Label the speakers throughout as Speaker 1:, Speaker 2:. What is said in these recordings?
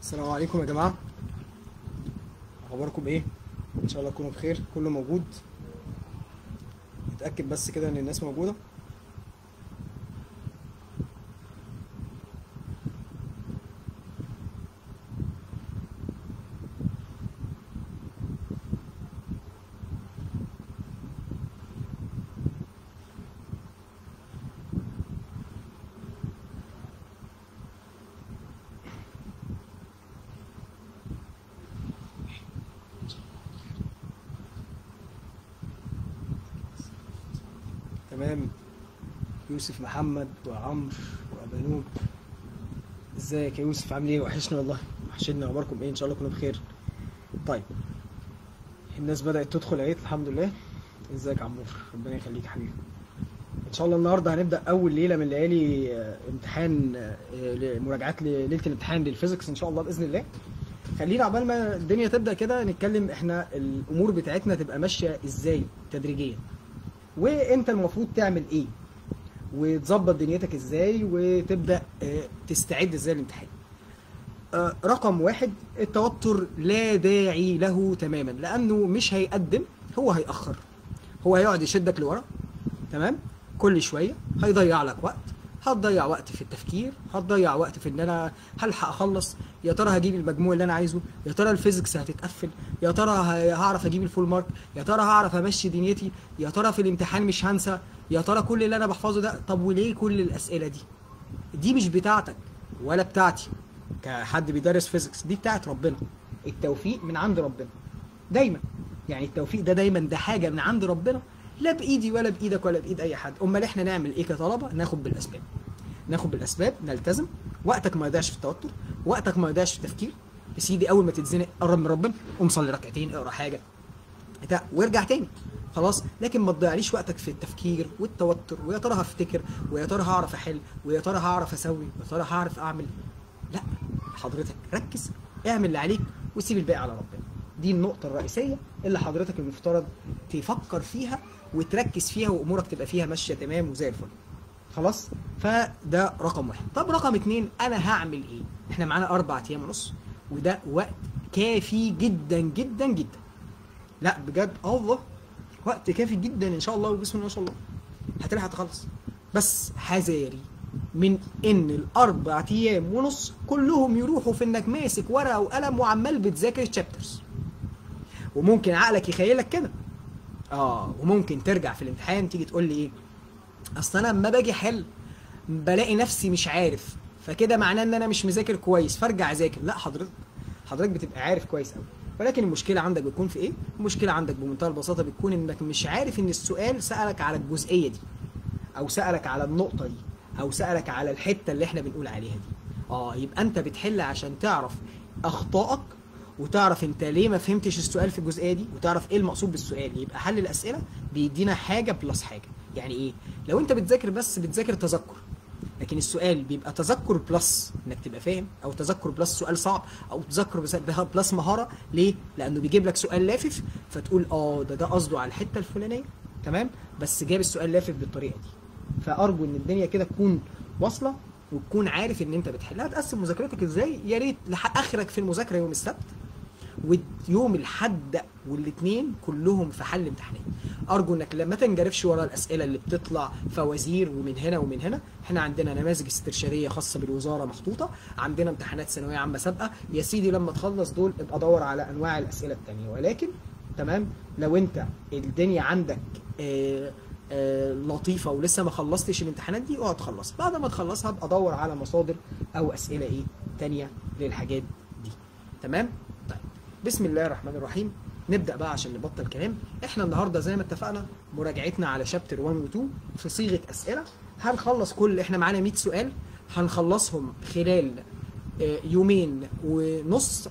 Speaker 1: السلام عليكم يا جماعة أخباركم إيه؟ إن شاء الله تكونوا بخير كله موجود نتأكد بس كده إن الناس موجودة تمام يوسف محمد وعمرو وأبانوب ازيك يا يوسف عامل ايه وحشني والله وحشني اخباركم ايه ان شاء الله تكونوا بخير طيب الناس بدأت تدخل اهي الحمد لله ازيك يا عمرو ربنا يخليك يا حبيبي ان شاء الله النهارده هنبدا اول ليله من ليالي آه، امتحان آه، مراجعات ليله الامتحان للفيزيكس ان شاء الله باذن الله خلينا عقبال ما الدنيا تبدا كده نتكلم احنا الامور بتاعتنا تبقى ماشيه ازاي تدريجيا وانت المفروض تعمل ايه وتظبط دنيتك ازاي وتبدا آه، تستعد ازاي للامتحان آه، رقم واحد التوتر لا داعي له تماما لانه مش هيقدم هو هيأخر هو هيقعد يشدك لورا تمام كل شويه هيضيع لك وقت هتضيع وقت في التفكير هتضيع وقت في ان انا هلحق اخلص يا ترى هجيب المجموع اللي انا عايزه يا ترى الفيزيكس هتتقفل يا ترى ه- هعرف اجيب الفول مارك يا ترى هعرف امشي دنيتي يا ترى في الامتحان مش هنسى يا ترى كل اللي انا بحفظه ده طب وليه كل الاسئله دي دي مش بتاعتك ولا بتاعتي كحد بيدرس فيزيكس دي بتاعت ربنا التوفيق من عند ربنا دايما يعني التوفيق ده دايما ده حاجه من عند ربنا لا بايدي ولا بايدك ولا بايد اي حد امال احنا نعمل ايه كطلبه ناخد بالاسباب ناخد بالاسباب نلتزم وقتك ما يضيعش في التوتر وقتك ما يضيعش في التفكير يا سيدي اول ما تتزنق قرب من ربنا قوم صلي ركعتين اقرا حاجه بتاع وارجع تاني خلاص لكن ما تضيعليش وقتك في التفكير والتوتر ويا ترى هفتكر ويا ترى هعرف احل ويا ترى هعرف اسوي ويا ترى هعرف اعمل لا حضرتك ركز اعمل اللي عليك وسيب الباقي على ربنا دي النقطة الرئيسية اللي حضرتك المفترض تفكر فيها وتركز فيها وامورك تبقى فيها ماشية تمام وزي الفل خلاص فده رقم واحد طب رقم اتنين انا هعمل ايه احنا معانا اربع ايام ونص وده وقت كافي جدا جدا جدا لا بجد آه والله وقت كافي جدا ان شاء الله وبسم الله ما شاء الله هتلحق تخلص بس حذاري من ان الاربع ايام ونص كلهم يروحوا في انك ماسك ورقه وقلم وعمال بتذاكر الشابترز وممكن عقلك يخيلك كده اه وممكن ترجع في الامتحان تيجي تقول لي ايه اصل انا لما باجي احل بلاقي نفسي مش عارف فكده معناه ان انا مش مذاكر كويس فارجع اذاكر لا حضرتك حضرتك بتبقى عارف كويس قوي ولكن المشكله عندك بتكون في ايه المشكله عندك بمنتهى البساطه بتكون انك مش عارف ان السؤال سالك على الجزئيه دي او سالك على النقطه دي او سالك على الحته اللي احنا بنقول عليها دي اه يبقى انت بتحل عشان تعرف اخطائك وتعرف انت ليه ما فهمتش السؤال في الجزئيه دي وتعرف ايه المقصود بالسؤال يبقى حل الاسئله بيدينا حاجه بلس حاجه يعني ايه لو انت بتذاكر بس بتذاكر تذكر لكن السؤال بيبقى تذكر بلس انك تبقى فاهم او تذكر بلس سؤال صعب او تذكر بس- بها بلس مهاره ليه لانه بيجيب لك سؤال لافف فتقول اه ده ده قصده على الحته الفلانيه تمام بس جاب السؤال لافف بالطريقه دي فارجو ان الدنيا كده تكون واصله وتكون عارف ان انت بتحلها تقسم مذاكرتك ازاي يا ريت لح- اخرك في المذاكره يوم السبت ويوم الحد والاثنين كلهم في حل امتحانات ارجو انك لما تنجرفش ورا الاسئله اللي بتطلع فوازير ومن هنا ومن هنا احنا عندنا نماذج استرشاديه خاصه بالوزاره محطوطه عندنا امتحانات ثانويه عامه سابقه يا سيدي لما تخلص دول ابقى دور على انواع الاسئله الثانيه ولكن تمام لو انت الدنيا عندك آه آه لطيفه ولسه ما خلصتش الامتحانات دي اقعد خلص بعد ما تخلصها ابقى دور على مصادر او اسئله ايه تانية للحاجات دي تمام طيب بسم الله الرحمن الرحيم نبدا بقى عشان نبطل كلام احنا النهارده زي ما اتفقنا مراجعتنا على شابتر 1 و 2 في صيغه اسئله هنخلص كل احنا معانا 100 سؤال هنخلصهم خلال آه، يومين ونص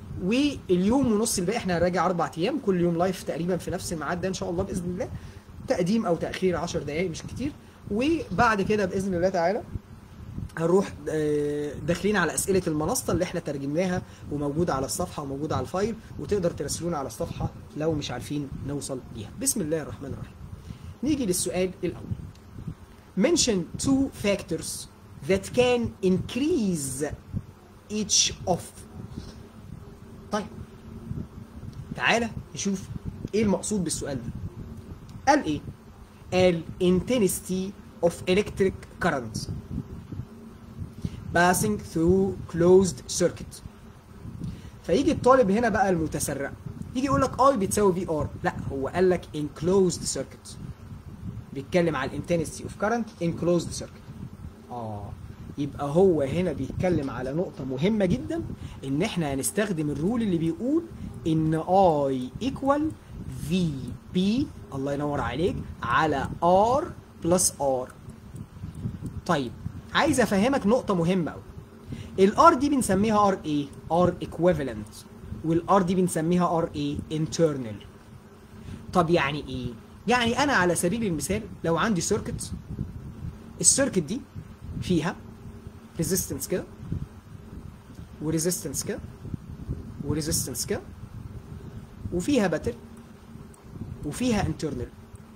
Speaker 1: واليوم ونص الباقي احنا هنراجع اربع ايام كل يوم لايف تقريبا في نفس الميعاد ده ان شاء الله باذن الله تقديم او تاخير 10 دقائق مش كتير وبعد كده باذن الله تعالى هنروح آه، داخلين على اسئله المنصه اللي احنا ترجمناها وموجوده على الصفحه وموجوده على الفايل وتقدر تراسلونا على الصفحه لو مش عارفين نوصل ليها بسم الله الرحمن الرحيم نيجي للسؤال الاول mention two factors that can increase each of طيب تعالى نشوف ايه المقصود بالسؤال ده قال ايه قال intensity of electric currents passing through closed circuit فيجي الطالب هنا بقى المتسرع يجي يقول لك اي بتساوي في ار لا هو قال لك enclosed circuit بيتكلم على الانتنسيتي اوف كارنت enclosed circuit اه يبقى هو هنا بيتكلم على نقطة مهمة جدا ان احنا هنستخدم الرول اللي بيقول ان اي ايكوال في بي الله ينور عليك على ار بلس ار طيب عايز افهمك نقطة مهمة قوي الار دي بنسميها ار ايه ار ايكويفالنت والار دي بنسميها ار ايه انترنال طب يعني ايه يعني انا على سبيل المثال لو عندي سيركت السيركت دي فيها ريزيستنس كده وريزيستنس كده وريزيستنس كده وفيها باتري وفيها انترنال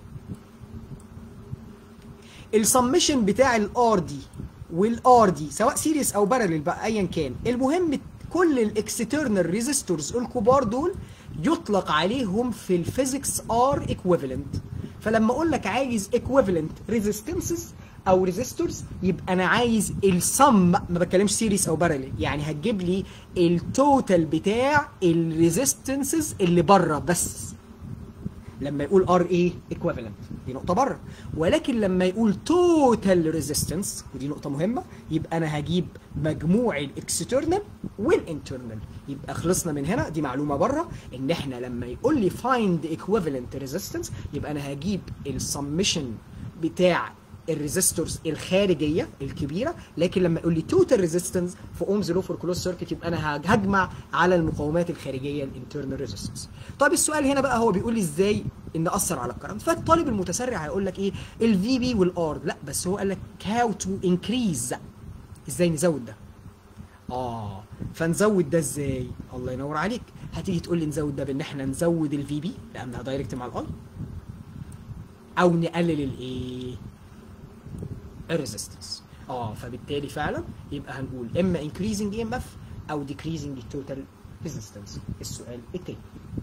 Speaker 1: السمشن بتاع الار دي والار دي سواء سيريس او بارلل بقى ايا كان المهم كل الاكسترنال ريزيستورز الكبار دول يطلق عليهم في الفيزيكس ار ايكويفالنت فلما اقول لك عايز ايكويفالنت ريزيستنسز او ريزيستورز يبقى انا عايز السم ما بتكلمش سيريس او بارلل يعني هتجيب لي التوتال بتاع الريزيستنسز اللي بره بس لما يقول ار ايه ايكويفالنت دي نقطه بره ولكن لما يقول توتال ريزيستنس ودي نقطه مهمه يبقى انا هجيب مجموع الاكسترنال والانترنال يبقى خلصنا من هنا دي معلومه بره ان احنا لما يقول لي فايند ايكويفالنت ريزيستنس يبقى انا هجيب السمشن بتاع الريزيستورز الخارجيه الكبيره لكن لما يقول لي توتال ريزيستنس في اومز لو فور كلوز سيركت يبقى انا هجمع على المقاومات الخارجيه الانترنال ريزيستنس طيب السؤال هنا بقى هو بيقول لي ازاي ان اثر على الكرنت فالطالب المتسرع هيقول لك ايه الفي بي والار لا بس هو قال لك هاو تو انكريز ازاي نزود ده اه فنزود ده ازاي الله ينور عليك هتيجي تقول لي نزود ده بان احنا نزود الفي بي لانها دايركت مع الاي او نقلل الايه الريزيستنس اه فبالتالي فعلا يبقى هنقول اما increasing EMF او decreasing the total resistance السؤال التاني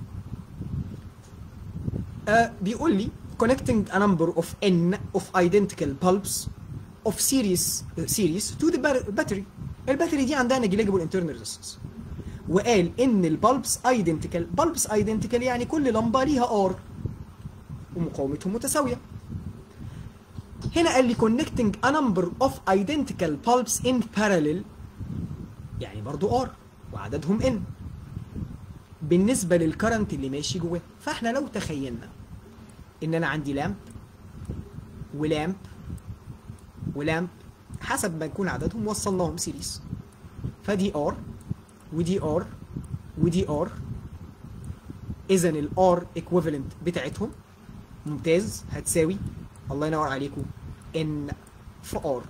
Speaker 1: آه بيقول لي connecting a number of n of identical bulbs of series series to the battery الباتري دي عندها negligible internal resistance وقال ان البلبس ايدنتيكال بلبس ايدنتيكال يعني كل لمبه ليها ار ومقاومتهم متساويه هنا قال لي connecting a number of identical bulbs in parallel يعني برضو R وعددهم N بالنسبة للكرنت اللي ماشي جواه فاحنا لو تخيلنا ان انا عندي لامب ولامب ولامب حسب ما يكون عددهم وصلناهم سيريس فدي R ودي R ودي R اذا الار ايكويفالنت بتاعتهم ممتاز هتساوي الله ينور عليكم ان في ار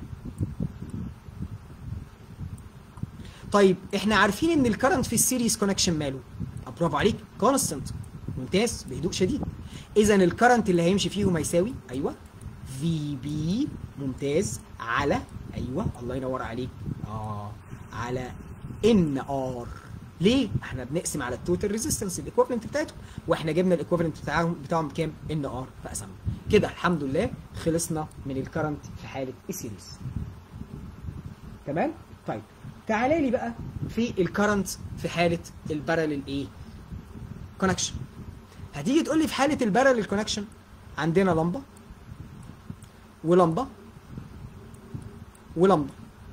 Speaker 1: طيب احنا عارفين ان الكرنت في السيريس كونكشن ماله برافو عليك كونستنت ممتاز بهدوء شديد اذا الكرنت اللي هيمشي فيهم هيساوي ايوه في بي ممتاز على ايوه الله ينور عليك اه على ان ار ليه؟ احنا بنقسم على التوتال ريزيستنس الايكوفلنت بتاعتهم واحنا جبنا الايكوفلنت بتاعهم بتاعهم بكام؟ ان ار فقسمنا. كده الحمد لله خلصنا من الكرنت في حاله السيريز. تمام؟ طيب تعالى لي بقى في الكرنت في حاله البارالل ايه؟ كونكشن. هتيجي تقول لي في حاله البارالل كونكشن عندنا لمبه ولمبه ولمبه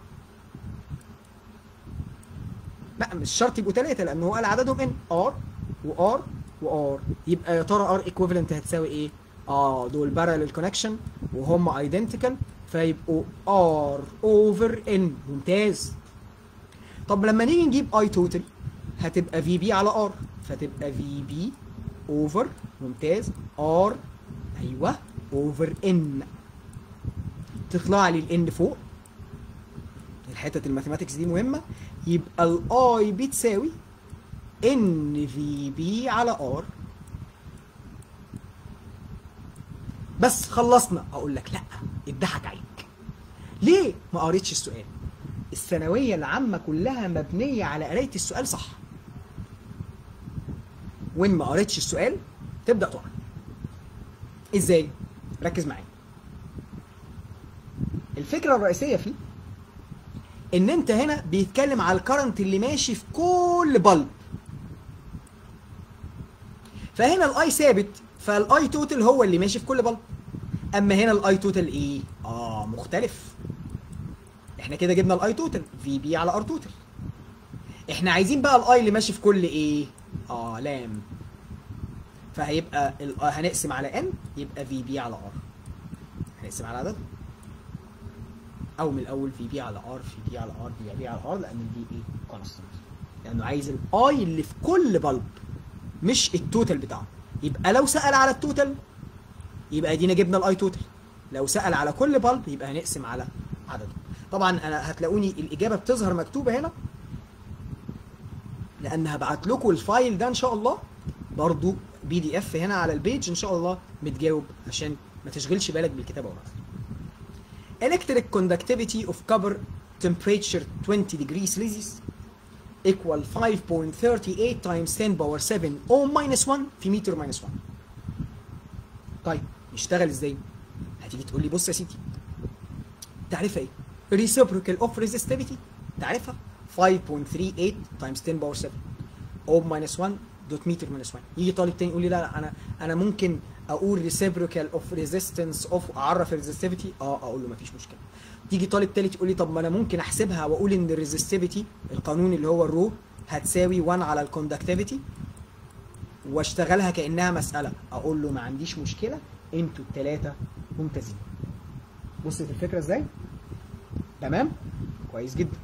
Speaker 1: لا مش شرط يبقوا ثلاثة لأن هو قال عددهم ان ار وار وار يبقى يا ترى ار ايكويفالنت هتساوي ايه؟ اه دول بارالل كونكشن وهم ايدنتيكال فيبقوا ار اوفر ان ممتاز طب لما نيجي نجيب اي توتال هتبقى في بي على ار فتبقى في بي اوفر ممتاز ار ايوه اوفر ان تطلع لي الان فوق الحتة الماثيماتكس دي مهمة يبقى الاي بتساوي ان في بي على ار بس خلصنا اقول لك لا اتضحك عليك ليه ما قريتش السؤال الثانويه العامه كلها مبنيه على قرايه السؤال صح وان ما قريتش السؤال تبدا تقع ازاي ركز معايا الفكره الرئيسيه فيه ان انت هنا بيتكلم على الكرنت اللي ماشي في كل بلب فهنا الاي ثابت فالاي توتال هو اللي ماشي في كل بلب اما هنا الاي توتال ايه اه مختلف احنا كده جبنا الاي توتال في بي على ار توتال احنا عايزين بقى الاي اللي ماشي في كل ايه اه لام فهيبقى ال- هنقسم على ان يبقى في بي على ار هنقسم على عدد او من الاول في بي على ار في بي على ار في بي على ار لان الفي ايه كونستنت لانه عايز الاي اللي في كل بلب مش التوتال بتاعه يبقى لو سال على التوتال يبقى ادينا جبنا الاي توتال لو سال على كل بلب يبقى هنقسم على عدده طبعا انا هتلاقوني الاجابه بتظهر مكتوبه هنا لان هبعت لكم الفايل ده ان شاء الله برضو بي دي اف هنا على البيج ان شاء الله متجاوب عشان ما تشغلش بالك بالكتابه وراها electric conductivity of copper temperature 20 degrees Celsius equal 5.38 times 10 power 7 او minus 1 في متر minus 1 طيب نشتغل ازاي هتيجي تقول لي بص يا سيدي تعرفها ايه reciprocal of resistivity تعرفها 5.38 times 10 power 7 او minus 1 دوت متر minus 1 يجي طالب تاني يقول لي لا لا انا انا ممكن اقول reciprocal of resistance of اعرف الريزستيفيتي اه اقول له مفيش مشكله تيجي طالب تالت يقول لي طب ما انا ممكن احسبها واقول ان الريزستيفيتي القانون اللي هو الرو هتساوي 1 على الكوندكتيفيتي واشتغلها كانها مساله اقول له ما عنديش مشكله انتوا الثلاثه ممتازين وصلت الفكره ازاي تمام كويس جدا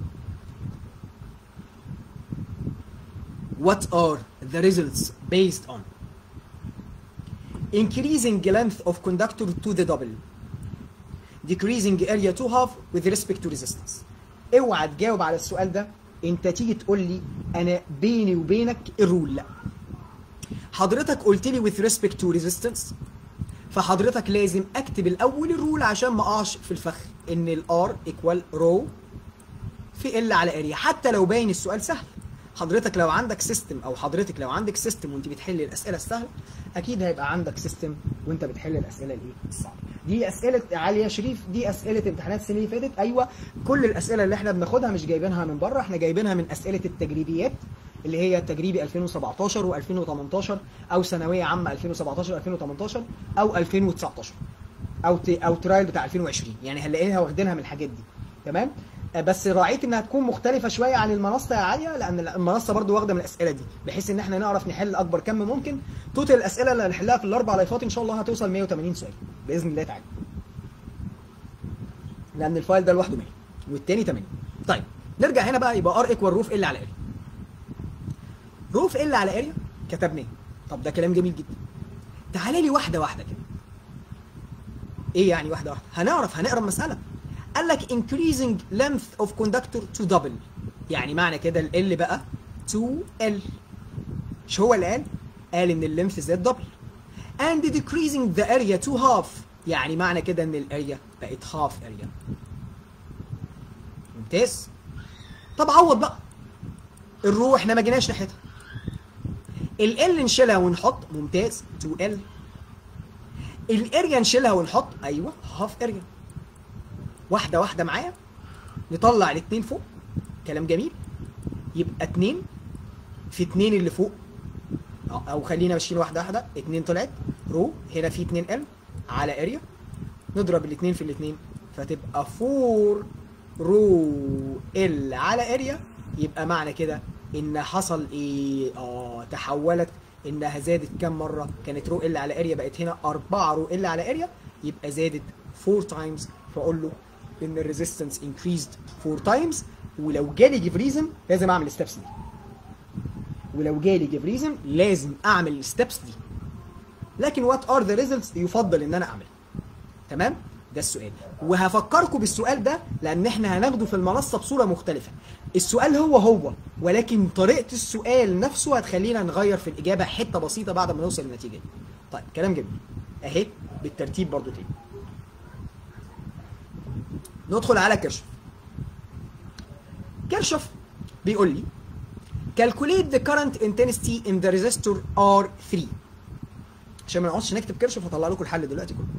Speaker 1: What are the results based on increasing length of conductor to the double decreasing area to half with respect to resistance اوعى تجاوب على السؤال ده انت تيجي تقول لي انا بيني وبينك الرول لا حضرتك قلت لي with respect to resistance فحضرتك لازم اكتب الاول الرول عشان ما اقعش في الفخ ان الار ايكوال رو في ال على اريا حتى لو باين السؤال سهل حضرتك لو عندك سيستم او حضرتك لو عندك سيستم وانت بتحل الاسئله السهله اكيد هيبقى عندك سيستم وانت بتحل الاسئله الايه الصعبه دي اسئله علي شريف دي اسئله امتحانات السنه اللي فاتت ايوه كل الاسئله اللي احنا بناخدها مش جايبينها من بره احنا جايبينها من اسئله التجريبيات اللي هي تجريبي 2017 و2018 او ثانويه عامه 2017 و2018 او 2019 او ت... او ترايل بتاع 2020 يعني هنلاقيها واخدينها من الحاجات دي تمام آه، بس راعيت انها تكون مختلفه شويه عن المنصه يا عاليه لان المنصه برضو واخده من الاسئله دي بحيث ان احنا نعرف نحل اكبر كم ممكن توتال الاسئله اللي هنحلها في الاربع لايفات ان شاء الله هتوصل 180 سؤال باذن الله تعالى لان الفايل ده لوحده 100 والتاني 80 طيب نرجع هنا بقى يبقى ار ايكوال روف ال على اريا روف ال على اريا كتبناه طب ده كلام جميل جدا تعالى لي واحده واحده كده ايه يعني واحده واحده هنعرف هنقرا المساله قال لك increasing length of conductor to double يعني معنى كده ال L بقى 2L مش هو اللي قال قال ان اللينث زاد دبل and decreasing the area to half يعني معنى كده ان الاريا بقت half area ممتاز طب عوض بقى الرو احنا ما جيناش ناحيتها ال L نشيلها ونحط ممتاز 2L الاريا نشيلها ونحط ايوه هاف اريا واحده واحده معايا نطلع الاثنين فوق كلام جميل يبقى اتنين في اتنين اللي فوق أو- او خلينا ماشيين واحده واحده اتنين طلعت رو هنا في اتنين ال على اريا نضرب الاتنين في الاتنين فتبقى 4 رو ال على اريا يبقى معنى كده ان حصل ايه اه تحولت انها زادت كام مره كانت رو ال على اريا بقت هنا 4 رو ال على اريا يبقى زادت 4 تايمز فاقول له ان الريزيستنس increased 4 تايمز ولو جالي جبريزم لازم اعمل الستبس دي ولو جالي جبريزم لازم اعمل الستبس دي لكن وات ار ذا ريزلتس يفضل ان انا اعملها تمام ده السؤال وهفكركم بالسؤال ده لان احنا هناخده في المنصه بصوره مختلفه السؤال هو هو ولكن طريقه السؤال نفسه هتخلينا نغير في الاجابه حته بسيطه بعد ما نوصل للنتيجه دي طيب كلام جميل اهي بالترتيب برضو تاني ندخل على كيرشوف كيرشوف بيقول لي calculate the current intensity in the resistor R3 عشان ما نقعدش نكتب كيرشوف هطلع لكم الحل دلوقتي كله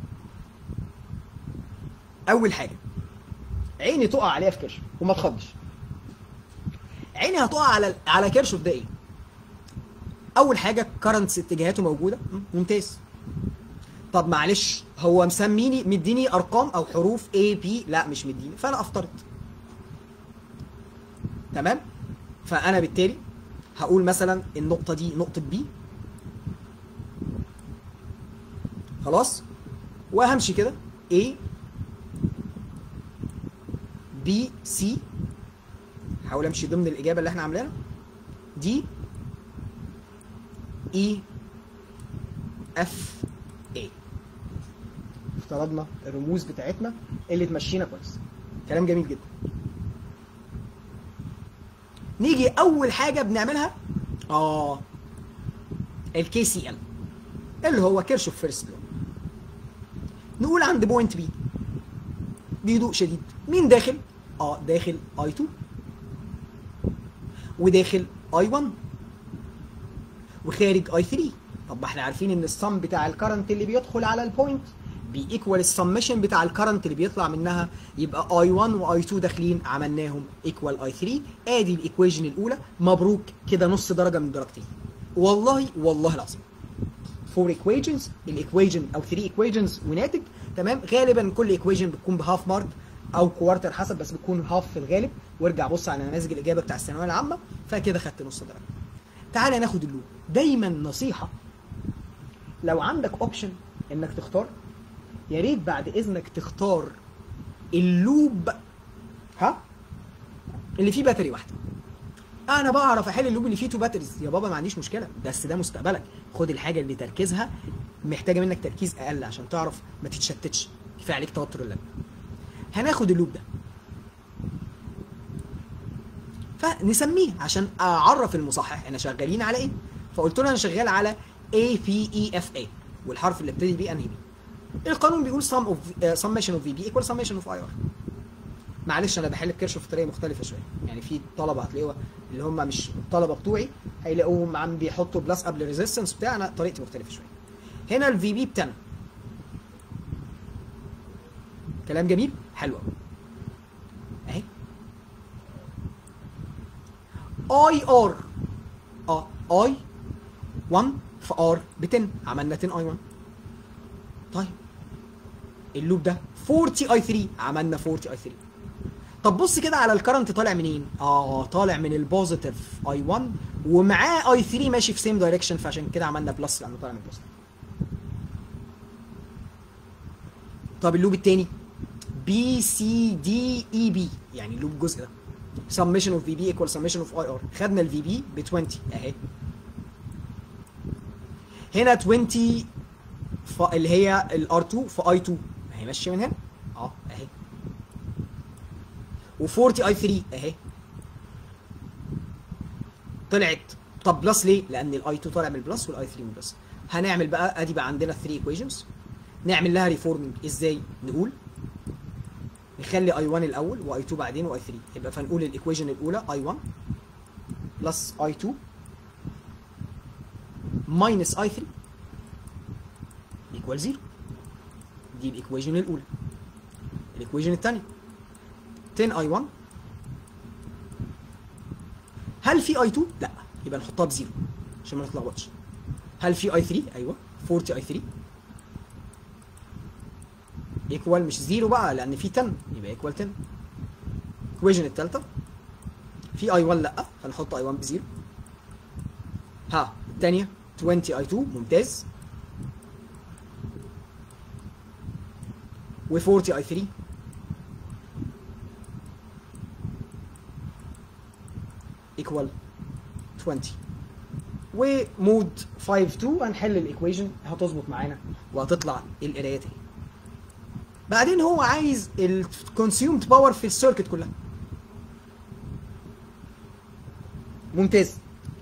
Speaker 1: اول حاجه عيني تقع عليها في كيرشوف وما تخضش عيني هتقع على على كيرشوف ده ايه اول حاجه كرنتس اتجاهاته موجوده م، ممتاز طب معلش هو مسميني مديني ارقام او حروف A B لا مش مديني فانا افترض تمام فانا بالتالي هقول مثلا النقطه دي نقطه B خلاص وهمشي كده A B C حاول امشي ضمن الاجابه اللي احنا عاملينها دي اي اف اي افترضنا الرموز بتاعتنا اللي تمشينا كويس كلام جميل جدا نيجي اول حاجه بنعملها اه الكي سي ال اللي هو كيرشوف فيرست لو نقول عند بوينت بي بهدوء شديد مين داخل اه داخل اي 2 وداخل اي 1 وخارج اي 3 طب ما احنا عارفين ان السم بتاع الكرنت اللي بيدخل على البوينت بيكوال السمشن بتاع الكرنت اللي بيطلع منها يبقى اي 1 واي 2 داخلين عملناهم ايكوال اي 3 ادي الايكويجن الاولى مبروك كده نص درجه من درجتين والله والله العظيم فور ايكويجنز الايكويجن او 3 ايكويجنز وناتج تمام غالبا كل ايكويجن بتكون بهاف مارك او كوارتر حسب بس بتكون هاف في الغالب وارجع بص على نماذج الاجابه بتاع الثانويه العامه فكده خدت نص درجه تعالى ناخد اللوب دايما نصيحه لو عندك اوبشن انك تختار يا ريت بعد اذنك تختار اللوب ها اللي فيه باتري واحده انا بعرف احل اللوب اللي فيه تو باتريز يا بابا ما عنديش مشكله بس ده مستقبلك خد الحاجه اللي تركيزها محتاجه منك تركيز اقل عشان تعرف ما تتشتتش كفايه عليك توتر اللعب هناخد اللوب ده فنسميه عشان اعرف المصحح احنا شغالين على ايه فقلت له انا شغال على A P E F A والحرف اللي ابتدي بيه انهي بيه القانون بيقول sum of uh, summation of VB equal summation of IR معلش انا بحل الكيرشوف بطريقه مختلفه شويه يعني في طلبه هتلاقوها اللي هم مش الطلبه بتوعي هيلاقوهم عم بيحطوا بلس قبل الريزيستنس بتاع انا طريقتي مختلفه شويه هنا الفي بي ب 10 كلام جميل حلو قوي اهي اي ار اه اي 1 في ار ب 10 عملنا 10 اي 1 طيب اللوب ده 40 اي 3 عملنا 40 اي 3 طب بص كده على الكرنت طالع منين؟ اه طالع من البوزيتيف اي 1 ومعاه اي 3 ماشي في سيم دايركشن فعشان كده عملنا بلس لانه طالع من البوزيتيف. طب اللوب التاني بي سي دي اي بي يعني اللوب الجزء ده summation of VB equal summation of IR خدنا ال VB ب 20 اهي هنا 20 ف... اللي هي ال R2 في I2 اهي ماشيه من هنا اه اهي و40 I3 اهي طلعت طب بلس ليه؟ لان الاي 2 طالع من البلس والاي 3 من البلس هنعمل بقى ادي بقى عندنا 3 ايكويشنز نعمل لها ريفورمينج ازاي؟ نقول نخلي اي 1 الاول واي 2 بعدين واي 3 يبقى فنقول الايكويشن الاولى اي 1 بلس اي 2 ماينس اي 3 ايكوال 0 دي الايكويشن الاولى الايكويشن الثانيه 10 اي 1 هل في اي 2 لا يبقى نحطها بزيرو عشان ما نتلخبطش هل في اي 3 ايوه 40 اي 3 ايكوال مش زيرو بقى لان في 10 يبقى ايكوال 10 ايكويشن الثالثه في اي 1 لا هنحط اي 1 بزيرو ها الثانيه 20 اي 2 ممتاز و 40 اي 3 equal 20 ومود 5 2 هنحل الايكويشن هتظبط معانا وهتطلع القرايات اهي بعدين هو عايز الكونسيومد باور في السيركت كلها ممتاز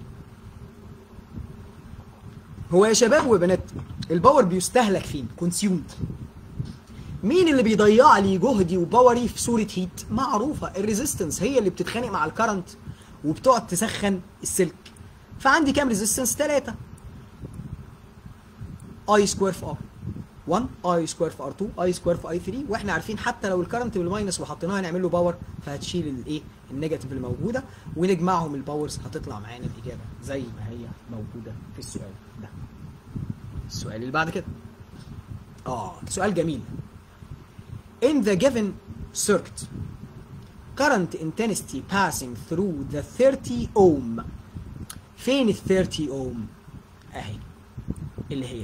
Speaker 1: هو يا شباب وبنات الباور بيستهلك فين كونسيومد مين اللي بيضيع لي جهدي وباوري في صوره هيت معروفه الريزيستنس هي اللي بتتخانق مع الكرنت وبتقعد تسخن السلك فعندي كام ريزيستنس 3 اي سكوير في ار 1 اي سكوير في ار 2 اي سكوير في اي 3 واحنا عارفين حتى لو الكرنت بالماينس وحطيناها هنعمل له باور فهتشيل الايه النيجاتيف اللي موجوده ونجمعهم الباورز هتطلع معانا الاجابه زي ما هي موجوده في السؤال ده السؤال اللي بعد كده اه سؤال جميل in the given circuit current intensity passing through the 30 ohm فين ال 30 ohm اهي اللي هي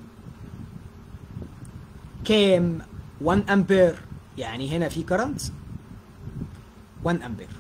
Speaker 1: كام 1 امبير يعني هنا في كرنت 1 امبير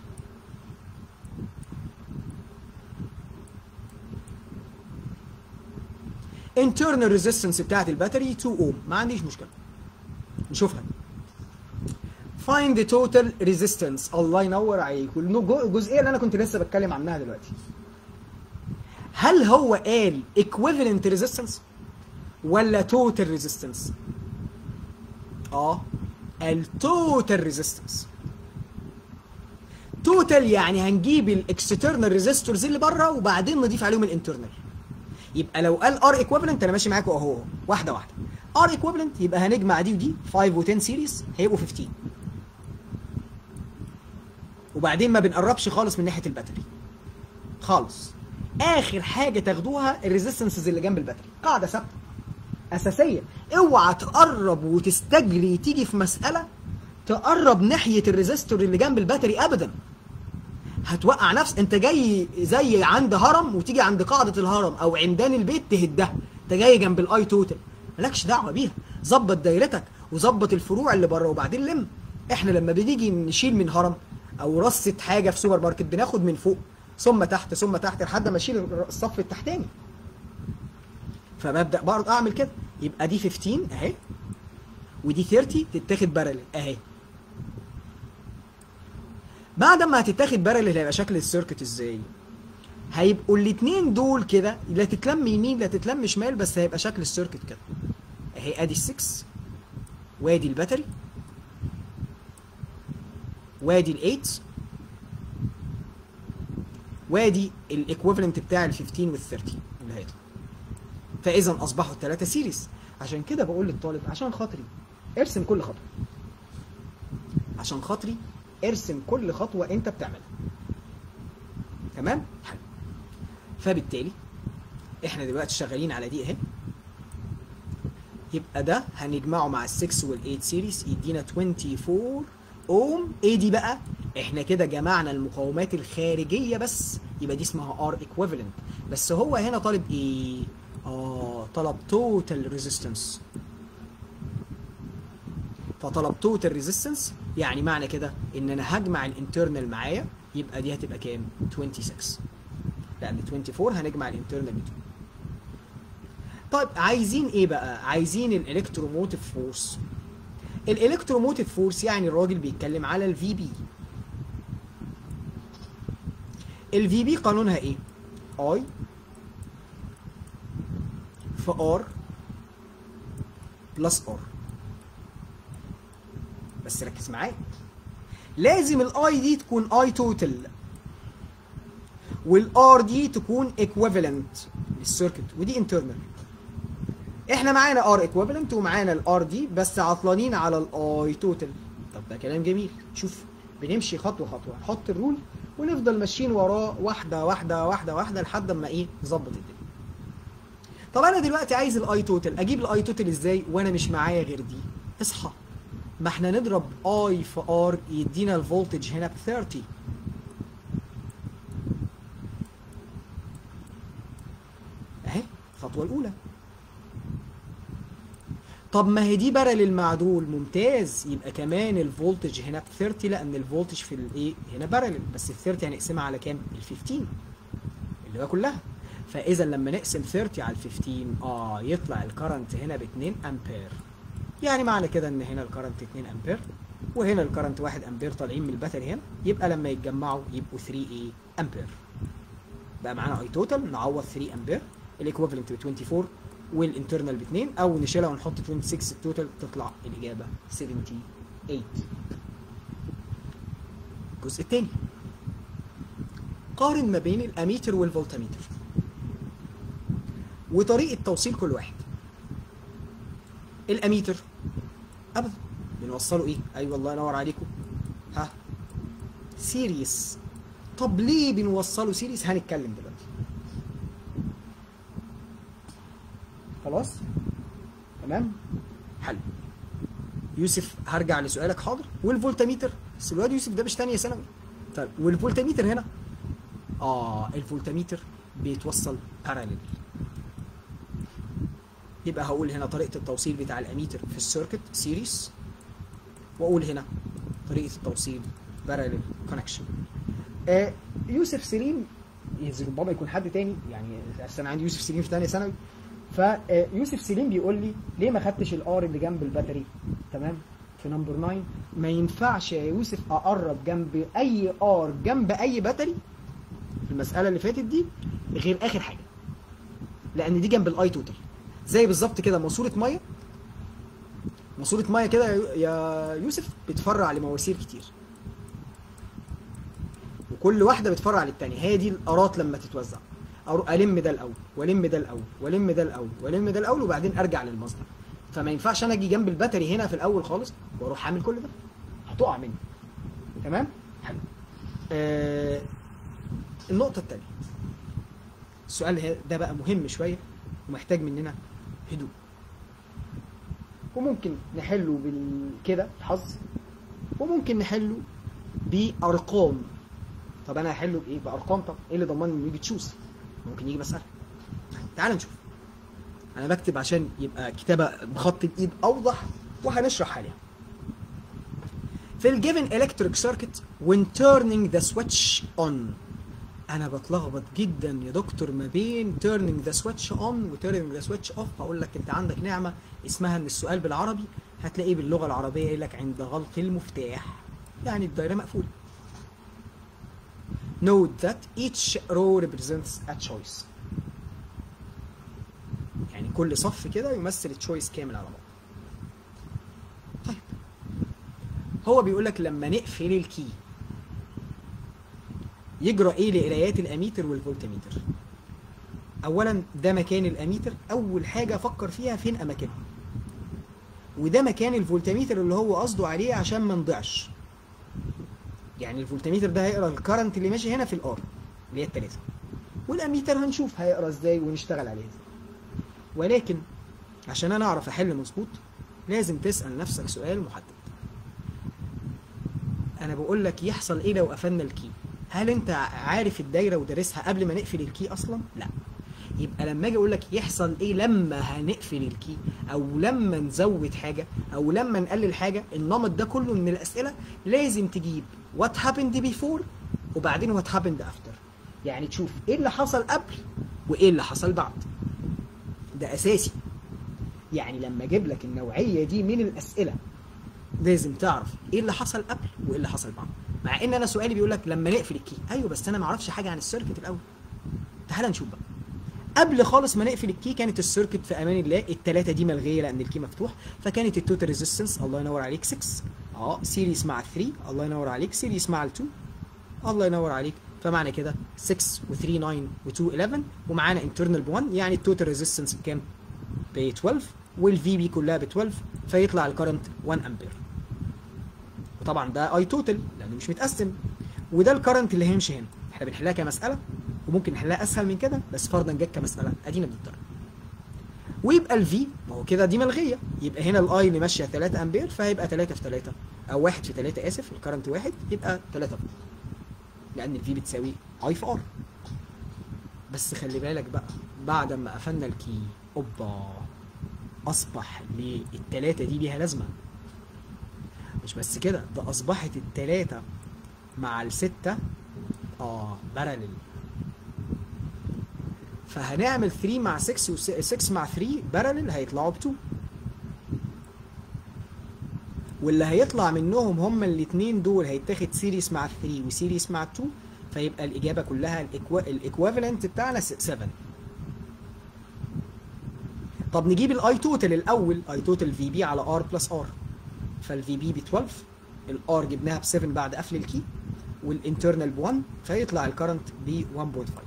Speaker 1: internal resistance بتاعت الباتري 2 اوم ما عنديش مشكله نشوفها find the total resistance الله ينور عليك الجزئيه اللي انا كنت لسه بتكلم عنها دلوقتي هل هو قال equivalent resistance ولا total resistance اه التوتال ريزيستنس توتال يعني هنجيب الاكسترنال ريزيستورز اللي بره وبعدين نضيف عليهم الانترنال يبقى لو قال ار ايكويفالنت انا ماشي معاكم اهو واحده واحده ار ايكويفالنت يبقى هنجمع دي ودي 5 و10 سيريز هيبقوا 15 وبعدين ما بنقربش خالص من ناحيه الباتري خالص اخر حاجه تاخدوها الريزيستنسز اللي جنب الباتري قاعده ثابته اساسيه اوعى تقرب وتستجري تيجي في مساله تقرب ناحيه الريزيستور اللي جنب الباتري ابدا هتوقع نفس انت جاي زي عند هرم وتيجي عند قاعده الهرم او عمدان البيت تهدها انت جاي جنب الاي توتال مالكش دعوه بيها ظبط دايرتك وظبط الفروع اللي بره وبعدين لم احنا لما بنيجي نشيل من هرم او رصه حاجه في سوبر ماركت بناخد من فوق ثم تحت ثم تحت لحد ما اشيل الصف التحتاني فببدا برضه اعمل كده يبقى دي 15 اهي ودي 30 تتاخد بارلل اهي بعد ما هتتاخد بارلل هيبقى شكل السيركت ازاي هيبقوا الاثنين دول كده لا تتلم يمين لا تتلم شمال بس هيبقى شكل السيركت كده اهي ادي ال6 وادي الباتري وادي ال8 وادي الايكويفالنت بتاع ال 15 وال 30 اللي هيطلع فاذا اصبحوا الثلاثه سيريز عشان كده بقول للطالب عشان خاطري ارسم كل خطوه عشان خاطري ارسم كل خطوه انت بتعملها تمام حلو فبالتالي احنا دلوقتي شغالين على دي اهي يبقى ده هنجمعه مع ال6 وال8 سيريز يدينا 24 اوم ايه دي بقى احنا كده جمعنا المقاومات الخارجيه بس يبقى دي اسمها ار ايكويفالنت بس هو هنا طالب ايه اه طلب توتال ريزيستنس فطلب توتال ريزيستنس يعني معنى كده ان انا هجمع الانترنال معايا يبقى دي هتبقى كام 26 لان 24 هنجمع الانترنال ب 2 طيب عايزين ايه بقى عايزين الالكتروموتيف فورس الالكتروموتيف فورس يعني الراجل بيتكلم على الفي بي الفي بي قانونها ايه اي في ار بلس ار بس ركز معايا لازم الاي دي تكون اي توتال والار دي تكون ايكويفالنت للسيركت ودي انترنال احنا معانا ار ايكويفالنت ومعانا الار دي بس عطلانين على الاي توتال طب ده كلام جميل شوف بنمشي خطوه خطوه نحط الرول ونفضل ماشيين وراه واحده واحده واحده واحده لحد ما ايه نظبط الدنيا طب انا دلوقتي عايز الاي توتال اجيب الاي توتال ازاي وانا مش معايا غير دي اصحى ما احنا نضرب اي في ار يدينا الفولتج هنا ب 30 اهي الخطوه الاولى طب ما هي دي برل المعدول ممتاز يبقى كمان الفولتج هنا ب 30 لان الفولتج في الايه هنا برل بس ال 30 هنقسمها على كام؟ ال 15 اللي هو كلها فاذا لما نقسم 30 على ال 15 اه يطلع الكرنت هنا ب 2 امبير يعني معنى كده ان هنا الكرنت 2 امبير وهنا الكرنت 1 امبير طالعين من الباتري هنا يبقى لما يتجمعوا يبقوا 3 ايه امبير بقى معانا اي توتال نعوض 3 امبير الايكويفالنت ب 24 والانترنال ب 2 او نشيلها ونحط 26 التوتال تطلع الاجابه 78 الجزء الثاني قارن ما بين الاميتر والفولتميتر وطريقه توصيل كل واحد الاميتر ابدا بنوصله ايه ايوه الله ينور عليكم ها سيريس طب ليه بنوصله سيريس هنتكلم دلوقتي خلاص تمام حلو يوسف هرجع لسؤالك حاضر والفولتميتر بس الواد يوسف ده مش تانية ثانوي طيب والفولتميتر هنا اه الفولتميتر بيتوصل باراليل يبقى هقول هنا طريقة التوصيل بتاع الاميتر في السيركت سيريس واقول هنا طريقة التوصيل باراليل كونكشن آه يوسف سليم يز- ربما يكون حد تاني يعني أصل انا عندي يوسف سليم في ثانيه ثانوي فيوسف سليم بيقول لي ليه ما خدتش الار اللي جنب الباتري تمام في نمبر 9 ما ينفعش يا يوسف اقرب جنب اي ار جنب اي باتري في المساله اللي فاتت دي غير اخر حاجه لان دي جنب الاي توتال زي بالظبط كده ماسوره ميه ماسوره ميه كده يا- يا يوسف بتفرع لمواسير كتير وكل واحده بتفرع للتانية هي دي الارات لما تتوزع أرو- الم ده الاول والم ده الاول والم ده الاول والم ده الاول وبعدين ارجع للمصدر فما ينفعش انا اجي جنب الباتري هنا في الاول خالص واروح اعمل كل ده هتقع مني تمام حلو آه النقطه الثانيه السؤال ه- ده بقى مهم شويه ومحتاج مننا هدوء وممكن نحله بالكده حظ وممكن نحله بارقام طب انا هحله بايه بارقام طب ايه اللي ضمن انه يجي تشوز ممكن يجي مساله تعال نشوف انا بكتب عشان يبقى كتابه بخط الايد اوضح وهنشرح عليها في الجيفن الكتريك سيركت when turning the switch on انا بتلخبط جدا يا دكتور ما بين turning the switch on و turning the switch off هقول لك انت عندك نعمه اسمها ان السؤال بالعربي هتلاقيه باللغه العربيه يقول لك عند غلق المفتاح يعني الدايره مقفوله Note that each row represents a choice. يعني كل صف كده يمثل تشويس كامل على بعض. طيب هو بيقول لك لما نقفل الكي يجرى ايه لقرايات الاميتر والفولتميتر؟ اولا ده مكان الاميتر اول حاجه افكر فيها فين اماكنها. وده مكان الفولتميتر اللي هو قصده عليه عشان ما نضيعش. يعني الفولتميتر ده هيقرا الكرنت اللي ماشي هنا في الار اللي هي التلاته والاميتر هنشوف هيقرا ازاي ونشتغل عليه ازاي ولكن عشان انا اعرف احل مظبوط لازم تسال نفسك سؤال محدد انا بقول لك يحصل ايه لو قفلنا الكي هل انت عارف الدايره ودارسها قبل ما نقفل الكي اصلا لا يبقى لما اجي اقول لك يحصل ايه لما هنقفل الكي او لما نزود حاجه او لما نقلل حاجه النمط ده كله من الاسئله لازم تجيب what happened before وبعدين what happened after يعني تشوف ايه اللي حصل قبل وايه اللي حصل بعد ده اساسي يعني لما اجيب لك النوعيه دي من الاسئله لازم تعرف ايه اللي حصل قبل وايه اللي حصل بعد مع ان انا سؤالي بيقول لك لما نقفل الكي ايوه بس انا ما اعرفش حاجه عن السيركت الاول تعال نشوف بقى قبل خالص ما نقفل الكي كانت السيركت في امان الله الثلاثه دي ملغيه لان الكي مفتوح فكانت التوتال ريزيستنس الله ينور عليك 6 اه سيريس مع 3 الله ينور عليك سيريس مع ال 2 الله ينور عليك فمعنى كده 6 و 3 9 و 2 11 ومعانا انترنال ب 1 يعني التوتال ريزيستنس بكام؟ ب 12 والفي بي كلها ب 12 فيطلع الكرنت 1 امبير وطبعا ده اي توتال لانه مش متقسم وده الكرنت اللي هيمشي هنا احنا بنحلها كمساله وممكن نحلها اسهل من كده بس فرضا جت كمساله ادينا بنضرب ويبقى الفي ما هو كده دي ملغيه يبقى هنا الاي اللي ماشيه 3 امبير فهيبقى 3 في 3 او 1 في 3 اسف الكرنت 1 يبقى 3 في لان الفي بتساوي اي في ار بس خلي بالك بقى بعد ما قفلنا الكي اوبا اصبح للتلاتة دي ليها لازمه مش بس كده ده اصبحت التلاتة مع الستة اه باراليل فهنعمل 3 مع 6 و 6 مع 3 باراليل هيطلعوا ب 2 واللي هيطلع منهم هما الاثنين دول هيتاخد سيريس مع 3 وسيريس مع 2 فيبقى الاجابه كلها الايكويفالنت بتاعنا 7 طب نجيب الاي توتال الاول اي توتال في بي على ار بلس ار فالفي بي ب 12 الار جبناها ب 7 بعد قفل الكي والانترنال ب 1 فيطلع الكرنت ب 1.5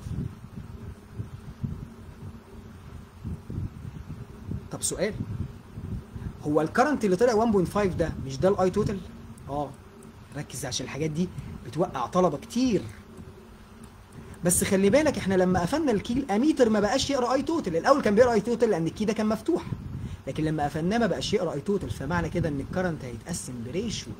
Speaker 1: طب سؤال هو الكرنت اللي طلع 1.5 ده مش ده الاي توتال اه ركز عشان الحاجات دي بتوقع طلبه كتير بس خلي بالك احنا لما قفلنا الكي الاميتر ما بقاش يقرا اي توتال الاول كان بيقرا اي توتال لان الكي ده كان مفتوح لكن لما قفلناه ما بقاش يقرا اي توتال فمعنى كده ان الكرنت هيتقسم بريشيو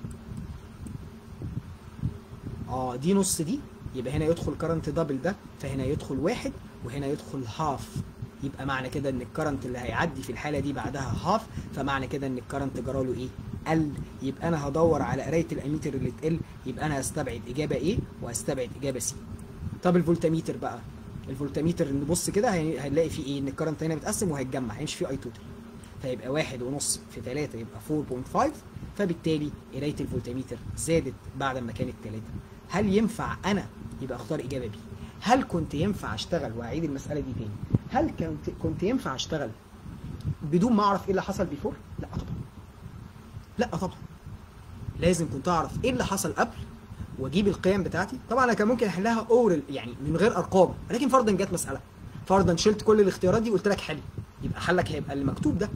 Speaker 1: اه دي نص دي يبقى هنا يدخل كرنت دبل ده فهنا يدخل واحد وهنا يدخل هاف يبقى معنى كده ان الكرنت اللي هيعدي في الحاله دي بعدها هاف فمعنى كده ان الكرنت جراله ايه قل يبقى انا هدور على قرايه الاميتر اللي تقل يبقى انا هستبعد اجابه ايه وهستبعد اجابه سي طب الفولتميتر بقى الفولتميتر اللي بص كده هي- هنلاقي فيه ايه ان الكرنت هنا متقسم وهيتجمع هيمشي فيه اي توتال فيبقى واحد ونص في ثلاثة يبقى 4.5 فبالتالي قراية الفولتميتر زادت بعد ما كانت ثلاثة هل ينفع انا يبقى اختار اجابة بي هل كنت ينفع اشتغل واعيد المسألة دي تاني هل كنت كنت ينفع اشتغل بدون ما اعرف ايه اللي حصل بيفور لا طبعا لا طبعا لازم كنت اعرف ايه اللي حصل قبل واجيب القيم بتاعتي طبعا انا كان ممكن احلها اورال يعني من غير ارقام لكن فرضا جت مساله فرضا شلت كل الاختيارات دي وقلت لك حل يبقى حلك هيبقى اللي مكتوب ده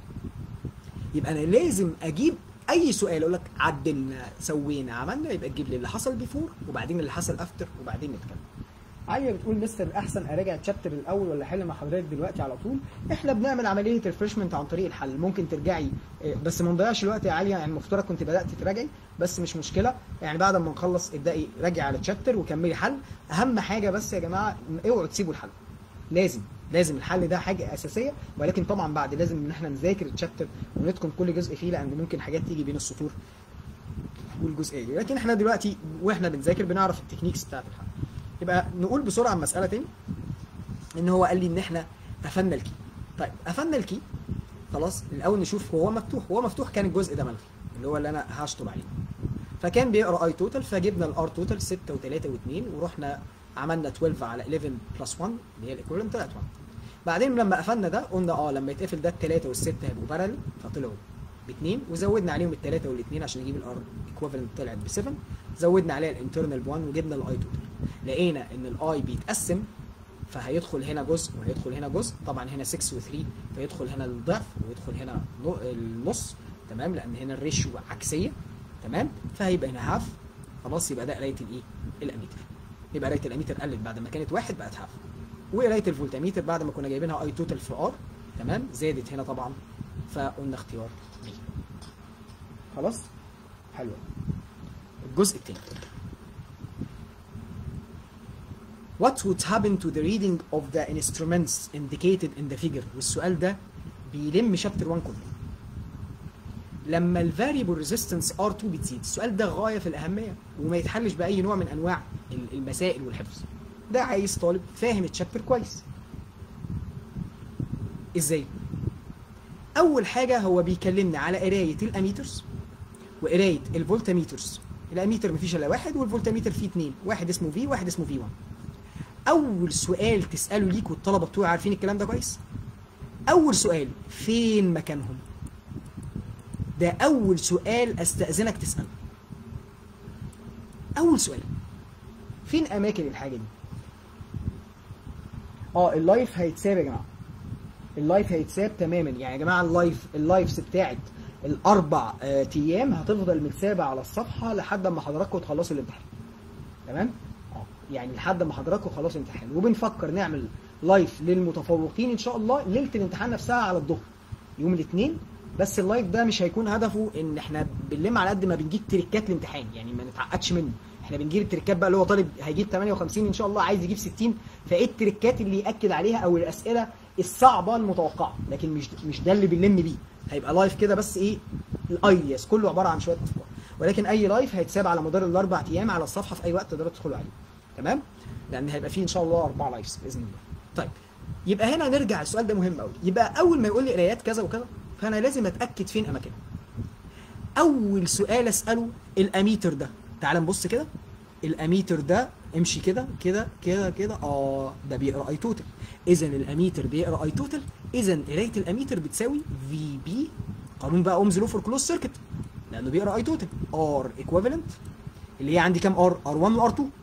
Speaker 1: يبقى انا لازم اجيب اي سؤال اقول لك عدلنا سوينا عملنا يبقى تجيب لي اللي حصل بيفور وبعدين اللي حصل افتر وبعدين نتكلم عالية بتقول مستر احسن اراجع الشابتر الاول ولا احل مع حضرتك دلوقتي على طول احنا بنعمل عمليه ريفرشمنت عن طريق الحل ممكن ترجعي إيه، بس ما نضيعش الوقت يا عالية يعني المفترض كنت بدات تراجعي بس مش مشكله يعني بعد ما نخلص ابداي راجعي على الشابتر وكملي حل اهم حاجه بس يا جماعه اوعوا تسيبوا الحل لازم لازم الحل ده حاجه اساسيه ولكن طبعا بعد لازم ان احنا نذاكر الشابتر ونتقن كل جزء فيه لان ممكن حاجات تيجي بين السطور والجزئيه دي لكن احنا دلوقتي واحنا بنذاكر بنعرف التكنيكس بتاعت الحل يبقى نقول بسرعه المساله تاني ان هو قال لي ان احنا قفلنا الكي طيب قفلنا الكي خلاص الاول نشوف هو مفتوح هو مفتوح كان الجزء ده منفي اللي هو اللي انا هشطب عليه فكان بيقرا اي توتال فجبنا الار توتال 6 و3 و2 ورحنا عملنا 12 على 11 بلس 1 اللي هي الايكويفالنت طلعت 1 بعدين لما قفلنا ده قلنا اه لما يتقفل ده الثلاثه والسته هيبقوا بارل فطلعوا باثنين وزودنا عليهم الثلاثه والاثنين عشان نجيب الار ايكويفالنت طلعت ب 7 زودنا عليها الانترنال ب 1 وجبنا الاي توتال لقينا ان الاي بيتقسم فهيدخل هنا جزء وهيدخل هنا جزء طبعا هنا 6 و3 فيدخل هنا الضعف ويدخل هنا نو- النص تمام لان هنا الريشيو عكسيه تمام فهيبقى هنا هاف خلاص يبقى ده قرايه الايه الاميتر يبقى قرايه الاميتر قلت بعد ما كانت واحد بقت هاف وقرايه الفولتميتر بعد ما كنا جايبينها اي توتال في ار تمام زادت هنا طبعا فقلنا اختيار بي خلاص حلو الجزء الثاني What would happen to the reading of the instruments indicated in the figure والسؤال ده بيلم شابتر 1 كله لما الفاريبل ريزيستنس R2 بتزيد السؤال ده غايه في الاهميه وما يتحلش باي نوع من انواع ال- المسائل والحفظ ده عايز طالب فاهم الشابتر كويس ازاي اول حاجه هو بيكلمنا على قرايه الاميترز وقرايه الفولتميترز الاميتر مفيش الا واحد والفولتميتر فيه اتنين واحد اسمه في واحد اسمه في 1 اول سؤال تساله ليك والطلبه بتوعي عارفين الكلام ده كويس اول سؤال فين مكانهم ده اول سؤال استاذنك تساله اول سؤال فين اماكن الحاجه دي اه اللايف هيتساب يا جماعه اللايف هيتساب تماما يعني يا جماعه اللايف اللايفز بتاعت الاربع آه، ايام هتفضل متسابه على الصفحه لحد ما حضراتكم تخلصوا الامتحان تمام اه يعني لحد ما حضراتكم خلصوا الامتحان وبنفكر نعمل لايف للمتفوقين ان شاء الله ليله الامتحان نفسها على الظهر يوم الاثنين بس اللايف ده مش هيكون هدفه ان احنا بنلم على قد ما بنجيب تريكات الامتحان يعني ما نتعقدش منه احنا بنجيب التريكات بقى اللي هو طالب هيجيب 58 ان شاء الله عايز يجيب 60 فايه التريكات اللي ياكد عليها او الاسئله الصعبه المتوقعه لكن مش مش ده اللي بنلم بيه هيبقى لايف كده بس ايه الايدياز كله عباره عن شويه افكار ولكن اي لايف هيتساب على مدار الاربع ايام على الصفحه في اي وقت تقدروا تدخلوا عليه تمام لان هيبقى فيه ان شاء الله اربع لايفز باذن الله طيب يبقى هنا نرجع السؤال ده مهم قوي يبقى اول ما يقول لي قرايات كذا وكذا فانا لازم اتاكد فين اماكنها اول سؤال اساله الاميتر ده تعال نبص كده الاميتر ده امشي كده كده كده كده اه ده بيقرا اي توتال اذا الاميتر بيقرا اي توتال اذا قرايه الاميتر بتساوي في بي قانون بقى اومز لو فور كلوز سيركت لانه بيقرا اي توتال ار ايكويفالنت اللي هي عندي كام ار ار 1 وار 2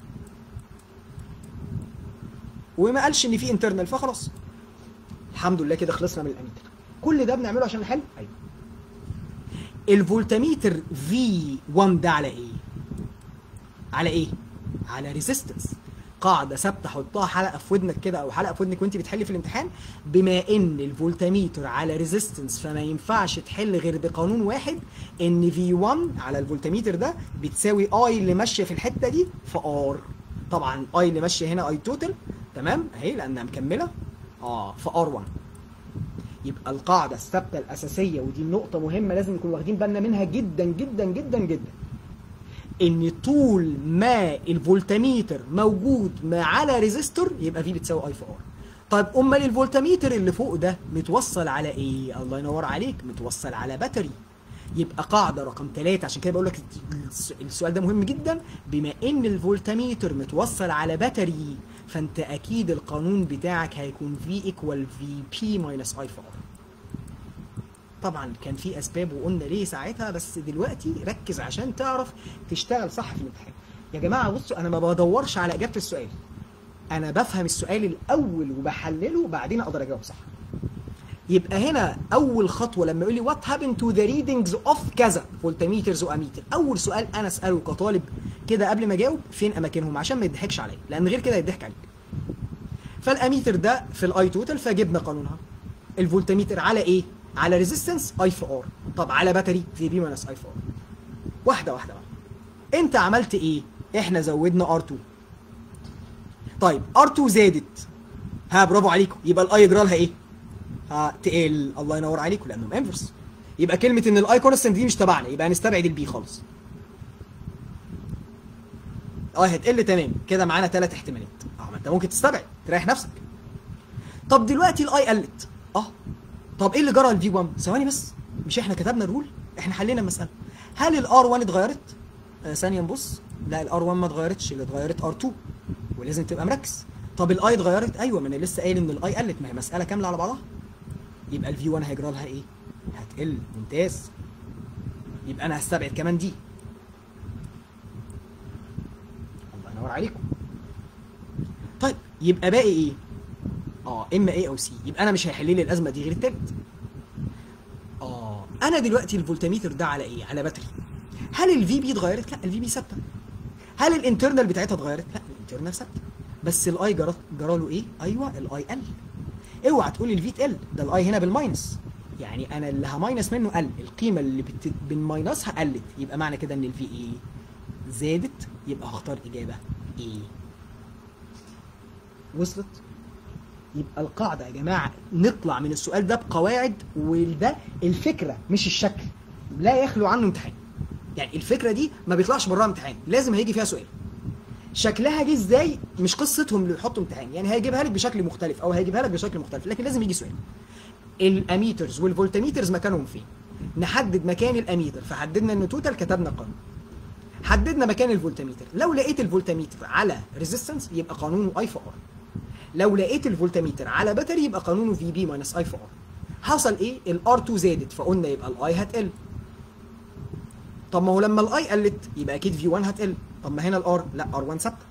Speaker 1: وما قالش ان في انترنال فخلاص الحمد لله كده خلصنا من الاميتر كل ده بنعمله عشان نحل ايوه الفولتميتر في 1 ده على ايه على ايه على ريزيستنس قاعده ثابته حطها حلقه في ودنك كده او حلقه في ودنك وانت بتحلي في الامتحان بما ان الفولتميتر على ريزيستنس فما ينفعش تحل غير بقانون واحد ان في 1 على الفولتميتر ده بتساوي اي اللي ماشيه في الحته دي في ار طبعا اي اللي ماشيه هنا اي توتال تمام اهي لانها مكمله اه في ار 1 يبقى القاعده الثابته الاساسيه ودي نقطه مهمه لازم نكون واخدين بالنا منها جدا جدا جدا جدا ان طول ما الفولتميتر موجود ما على ريزيستور يبقى في بتساوي اي في ار طيب امال الفولتميتر اللي فوق ده متوصل على ايه الله ينور عليك متوصل على باتري يبقى قاعده رقم ثلاثة عشان كده بقول لك السؤال ده مهم جدا بما ان الفولتميتر متوصل على باتري فانت اكيد القانون بتاعك هيكون في ايكوال في بي ماينس اي في ار طبعا كان في اسباب وقلنا ليه ساعتها بس دلوقتي ركز عشان تعرف تشتغل صح في الامتحان يا جماعه بصوا انا ما بدورش على اجابه السؤال انا بفهم السؤال الاول وبحلله وبعدين اقدر اجاوب صح يبقى هنا اول خطوه لما يقول لي وات هابن تو ذا ريدنجز اوف كذا فولتميترز واميتر اول سؤال انا اساله كطالب كده قبل ما اجاوب فين اماكنهم عشان ما يضحكش عليا لان غير كده يضحك عليك فالاميتر ده في الاي توتال فجبنا قانونها الفولتميتر على ايه على ريزيستنس اي في ار طب على باتري في بي ماينس اي في ار واحده واحده بقى انت عملت ايه احنا زودنا ار 2 طيب ار 2 زادت ها برافو عليكم يبقى الاي يجرى لها ايه هتقل الله ينور عليكم لانهم انفرس يبقى كلمه ان الاي كونستنت دي مش تبعنا يبقى هنستبعد البي خالص اه هتقل تمام كده معانا ثلاث احتمالات اه ما انت ممكن تستبعد تريح نفسك طب دلوقتي الاي قلت اه طب ايه اللي جرى الفي 1 ثواني بس مش احنا كتبنا الرول احنا حلينا المساله هل الار 1 اتغيرت آه ثانيه نبص لا الار 1 ما اتغيرتش اللي اتغيرت ار 2 ولازم تبقى مركز طب الاي اتغيرت ايوه ما انا لسه قايل ان الاي قلت ما هي مساله كامله على بعضها يبقى الفي 1 هيجرى لها ايه هتقل ممتاز يبقى انا هستبعد كمان دي الله ينور عليكم طيب يبقى باقي ايه اه اما ايه او سي يبقى انا مش هيحل لي الازمه دي غير التالت اه انا دلوقتي الفولتميتر ده على ايه على باتري هل الفي بي اتغيرت لا الفي بي ثابته هل الانترنال بتاعتها اتغيرت لا الانترنال ثابته بس الاي جرى جرى له ايه ايوه الاي قل اوعى تقول الفي تقل ده الاي هنا بالماينس يعني انا اللي هماينس منه قل القيمه اللي بت... بنماينسها قلت يبقى معنى كده ان الفي ايه زادت يبقى هختار اجابه ايه وصلت يبقى القاعده يا جماعه نطلع من السؤال ده بقواعد وده الفكره مش الشكل لا يخلو عنه امتحان يعني الفكره دي ما بيطلعش براها امتحان لازم هيجي فيها سؤال شكلها جه ازاي مش قصتهم اللي يحطوا امتحان يعني هيجيبها لك بشكل مختلف او هيجيبها لك بشكل مختلف لكن لازم يجي سؤال الاميترز والفولتميترز مكانهم فين نحدد مكان الاميتر فحددنا انه توتال كتبنا قانون حددنا مكان الفولتميتر لو لقيت الفولتميتر على ريزيستنس يبقى قانونه اي في ار لو لقيت الفولتميتر على باتري يبقى قانونه في بي ماينس اي في ار حصل ايه الار 2 زادت فقلنا يبقى الاي هتقل طب ما هو لما الاي قلت يبقى اكيد في 1 هتقل طب ما هنا الار لا ار 1 ثابته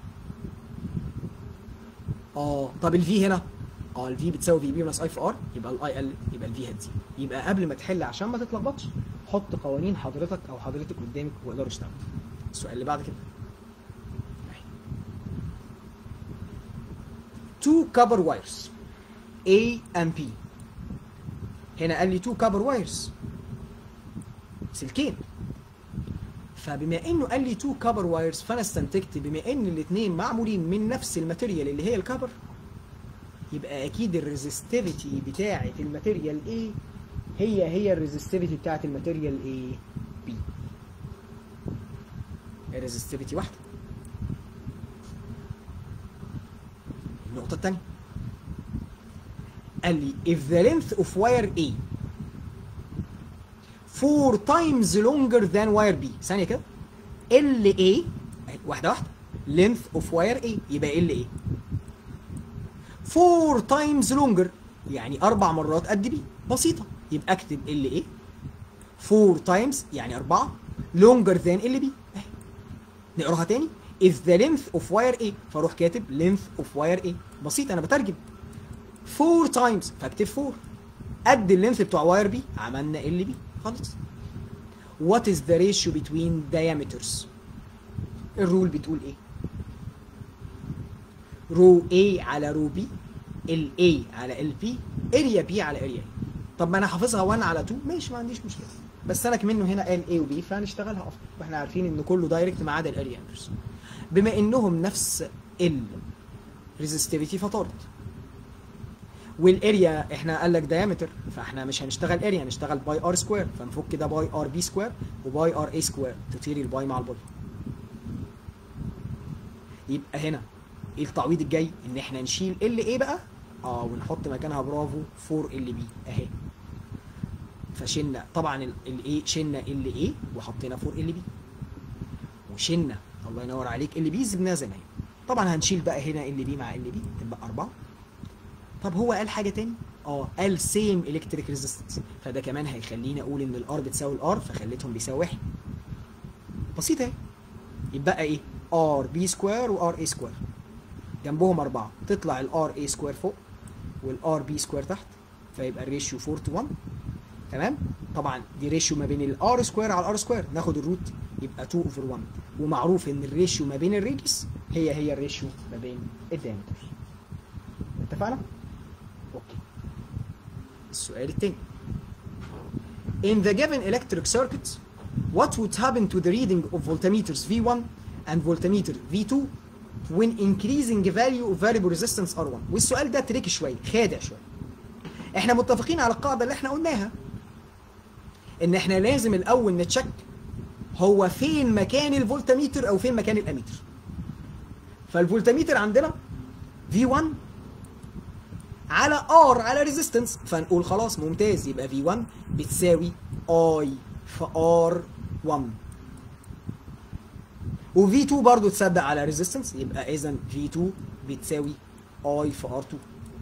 Speaker 1: اه طب الفي هنا اه الفي بتساوي في بي ماينس اي في ار يبقى الاي قل يبقى الفي هتزيد يبقى قبل ما تحل عشان ما تتلخبطش حط قوانين حضرتك او حضرتك قدامك واقدروا اشتغلوا السؤال اللي بعد كده two copper wires A and B هنا قال لي two copper wires سلكين فبما انه قال لي two copper wires فانا استنتجت بما ان الاثنين معمولين من نفس الماتيريال اللي هي الكبر يبقى اكيد الريزستيفيتي بتاعه الماتيريال A هي هي الريزستيفيتي بتاعه الماتيريال A B الريزستيفيتي واحده النقطة الثانية قال لي if the length of wire A four times longer than wire B ثانية كده ال A واحدة واحدة length of wire A يبقى ال A four times longer يعني أربع مرات قد B بسيطة يبقى أكتب ال A four times يعني أربعة longer than ال B نقراها تاني if the length of wire A فاروح كاتب length of wire A بسيط انا بترجم 4 times فاكتب 4 قد اللينث بتوع واير بي عملنا ال بي خلاص what is the ratio between diameters الرول بتقول ايه رو A على رو B ال A على ال B اريا B على اريا A طب ما انا حافظها 1 على 2 ماشي ما عنديش مشكله بس انا كمنه هنا قال A و B فهنشتغلها افضل واحنا عارفين ان كله دايركت ما عدا الاريا انفرس بما انهم نفس ال ريزستيفيتي فطارت والاريا احنا قال لك دايمتر فاحنا مش هنشتغل اريا هنشتغل باي ار سكوير فنفك ده باي ار بي سكوير وباي ار اي سكوير تطير الباي مع الباي يبقى هنا ايه التعويض الجاي ان احنا نشيل ال ايه بقى اه ونحط مكانها برافو 4 ال بي اهي فشلنا طبعا الايه شلنا ال ايه وحطينا 4 ال بي وشلنا الله ينور عليك ال بي زبناها زي ما هي طبعا هنشيل بقى هنا ال بي مع ال بي تبقى 4 طب هو قال حاجه تاني اه قال سيم الكتريك ريزيستنس فده كمان هيخليني اقول ان الار بتساوي الار فخليتهم بيساوي واحد بسيطه اهي يبقى ايه ار بي سكوير وار اي سكوير جنبهم أربعة تطلع الار اي سكوير فوق والار بي سكوير تحت فيبقى الريشيو 4 تو 1 تمام طبعا دي ريشيو ما بين الار سكوير على الار سكوير ناخد الروت يبقى 2 اوفر 1 ومعروف ان الريشيو ما بين الريديوس هي هي الريشيو ما بين الدايمتر اتفقنا؟ اوكي السؤال الثاني In the given electric circuit, what would happen to the reading of voltmeters V1 and voltmeter V2 when increasing value of variable resistance R1 والسؤال ده تريكي شويه خادع شويه احنا متفقين على القاعده اللي احنا قلناها ان احنا لازم الاول نتشك هو فين مكان الفولتميتر او فين مكان الاميتر فالفولتميتر عندنا V1 على R على ريزيستنس فنقول خلاص ممتاز يبقى V1 بتساوي I في R1 و V2 برضو تصدق على ريزيستنس يبقى اذا V2 بتساوي I في R2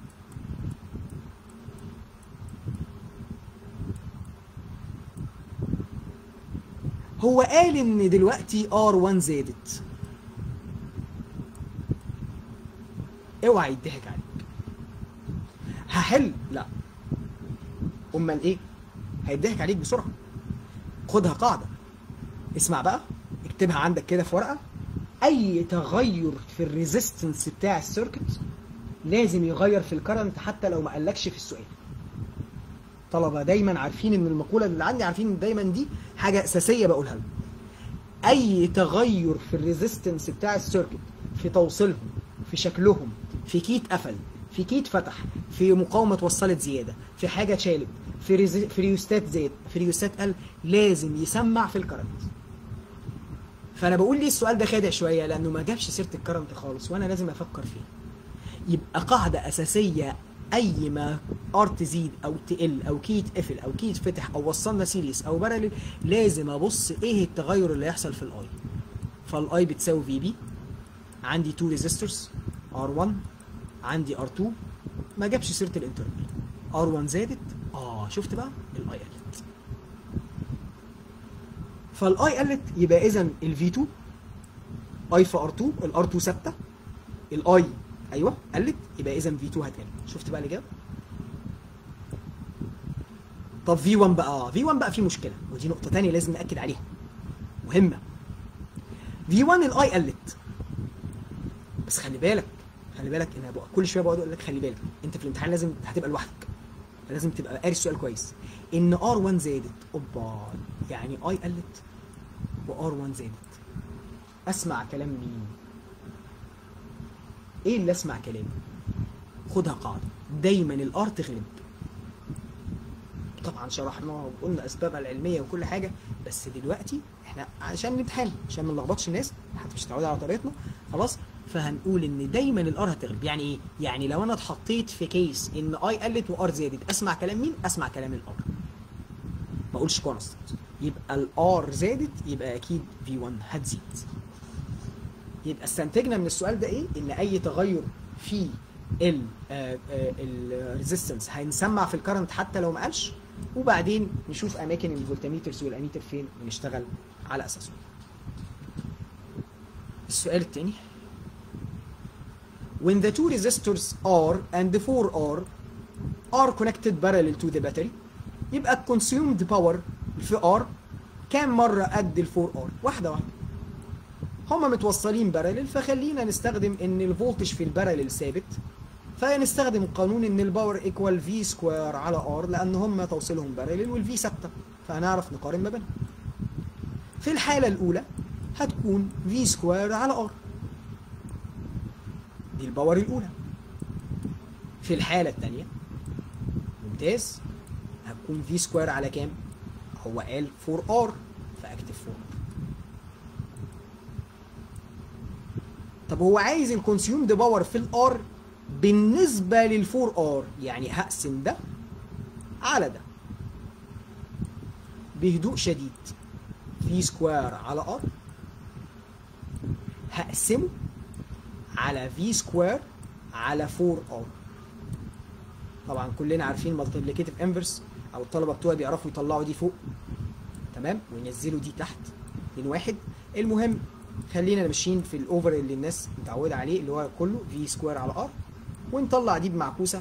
Speaker 1: هو قال ان دلوقتي R1 زادت اوعى يضحك عليك هحل لا امال ايه هيضحك عليك بسرعه خدها قاعده اسمع بقى اكتبها عندك كده في ورقه اي تغير في الريزيستنس بتاع السيركت لازم يغير في الكرنت حتى لو ما قالكش في السؤال طلبه دايما عارفين ان المقوله اللي عندي عارفين ان دايما دي حاجه اساسيه بقولها لهم اي تغير في الريزيستنس بتاع السيركت في توصيلهم في شكلهم في كيت قفل في كيت فتح في مقاومه وصلت زياده في حاجه اتشالت في ريزي... في ريوستات زاد في ريوستات قل لازم يسمع في الكرنت فانا بقول ليه السؤال ده خادع شويه لانه ما جابش سيره الكرنت خالص وانا لازم افكر فيه يبقى قاعده اساسيه اي ما ار تزيد او تقل او كي يتقفل او كي يتفتح او وصلنا سيريس او باراليل لازم ابص ايه التغير اللي هيحصل في الاي فالاي بتساوي في بي عندي 2 ريزيستورز ار1 عندي ار2 ما جابش سيره الانترنال ار1 زادت اه شفت بقى الاي قلت فالاي قلت يبقى اذا الفي 2 اي في ار 2 الار 2 ثابته الاي ايوه قلت يبقى اذا في 2 هتقل شفت بقى الاجابه طب في 1 بقى في 1 بقى في مشكله ودي نقطه ثانيه لازم ناكد عليها مهمه في 1 الاي قلت بس خلي بالك خلي بالك انا بقى كل شويه بقعد اقول لك خلي بالك انت في الامتحان لازم هتبقى لوحدك لازم تبقى قاري السؤال كويس ان ار 1 زادت اوبا يعني اي قلت وار 1 زادت اسمع كلام مين ايه اللي اسمع كلامه خدها قاعده دايما الار تغلب طبعا شرحناها وقلنا اسبابها العلميه وكل حاجه بس دلوقتي احنا عشان الامتحان عشان ما نلخبطش الناس حتى مش متعوده على طريقتنا خلاص فهنقول ان دايما الار هتغلب يعني ايه يعني لو انا اتحطيت في كيس ان اي قلت وار زادت اسمع كلام مين اسمع كلام الار ما اقولش كونستنت يبقى الار زادت يبقى اكيد في 1 هتزيد يبقى استنتجنا من السؤال ده ايه ان اي تغير في ال الريزيستنس هنسمع في الكرنت حتى لو ما قالش وبعدين نشوف اماكن الفولتميترز والاميتر فين ونشتغل على اساسه السؤال الثاني when the two resistors R and 4R are connected parallel to the battery يبقى consumed power في R كام مرة قد ال 4R واحدة واحدة هما متوصلين بارلل فخلينا نستخدم ان الفولتج في البارلل ثابت فنستخدم قانون ان الباور ايكوال في سكوير على ار لان هم توصيلهم بارلل والفي ثابته فهنعرف نقارن ما بينهم في الحالة الأولى هتكون في سكوير على ار دي الباور الأولى في الحالة الثانية ممتاز هتكون في سكوير على كام؟ هو قال 4 ار فاكتب 4 طب هو عايز الكونسيومد باور في الار بالنسبة لل 4 ار يعني هقسم ده على ده بهدوء شديد في سكوير على ار هقسمه على في سكوير على 4 ار طبعا كلنا عارفين مالتيبليكيتيف انفرس او الطلبه بتوعي بيعرفوا يطلعوا دي فوق تمام وينزلوا دي تحت من واحد المهم خلينا ماشيين في الاوفر اللي الناس متعوده عليه اللي هو كله في سكوير على ار ونطلع دي بمعكوسه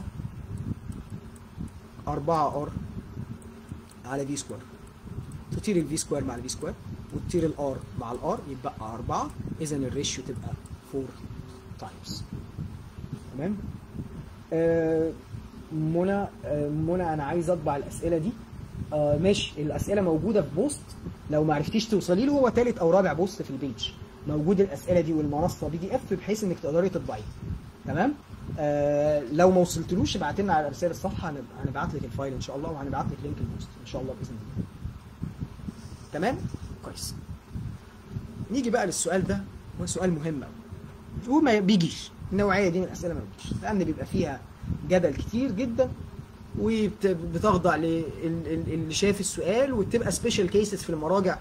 Speaker 1: 4 ار على في سكوير تطير الفي سكوير مع الفي سكوير وتطير الار مع الار يتبقى 4 اذا الريشيو تبقى 4 تايمز تمام آه منى آه منى انا عايز اطبع الاسئله دي آه ماشي الاسئله موجوده في بوست لو ما عرفتيش توصلي له هو ثالث او رابع بوست في البيج موجود الاسئله دي والمنصه بي دي اف بحيث انك تقدري تطبعيها تمام آه لو ما وصلتلوش ابعت لنا على رسائل الصفحه هنب- هنبعت لك الفايل ان شاء الله وهنبعت لك لينك البوست ان شاء الله باذن الله تمام كويس نيجي بقى للسؤال ده هو سؤال مهم قوي وما بيجيش النوعيه دي من الاسئله ما بتجيش لان بيبقى فيها جدل كتير جدا وبتخضع للي شاف السؤال وبتبقى سبيشال كيسز في المراجع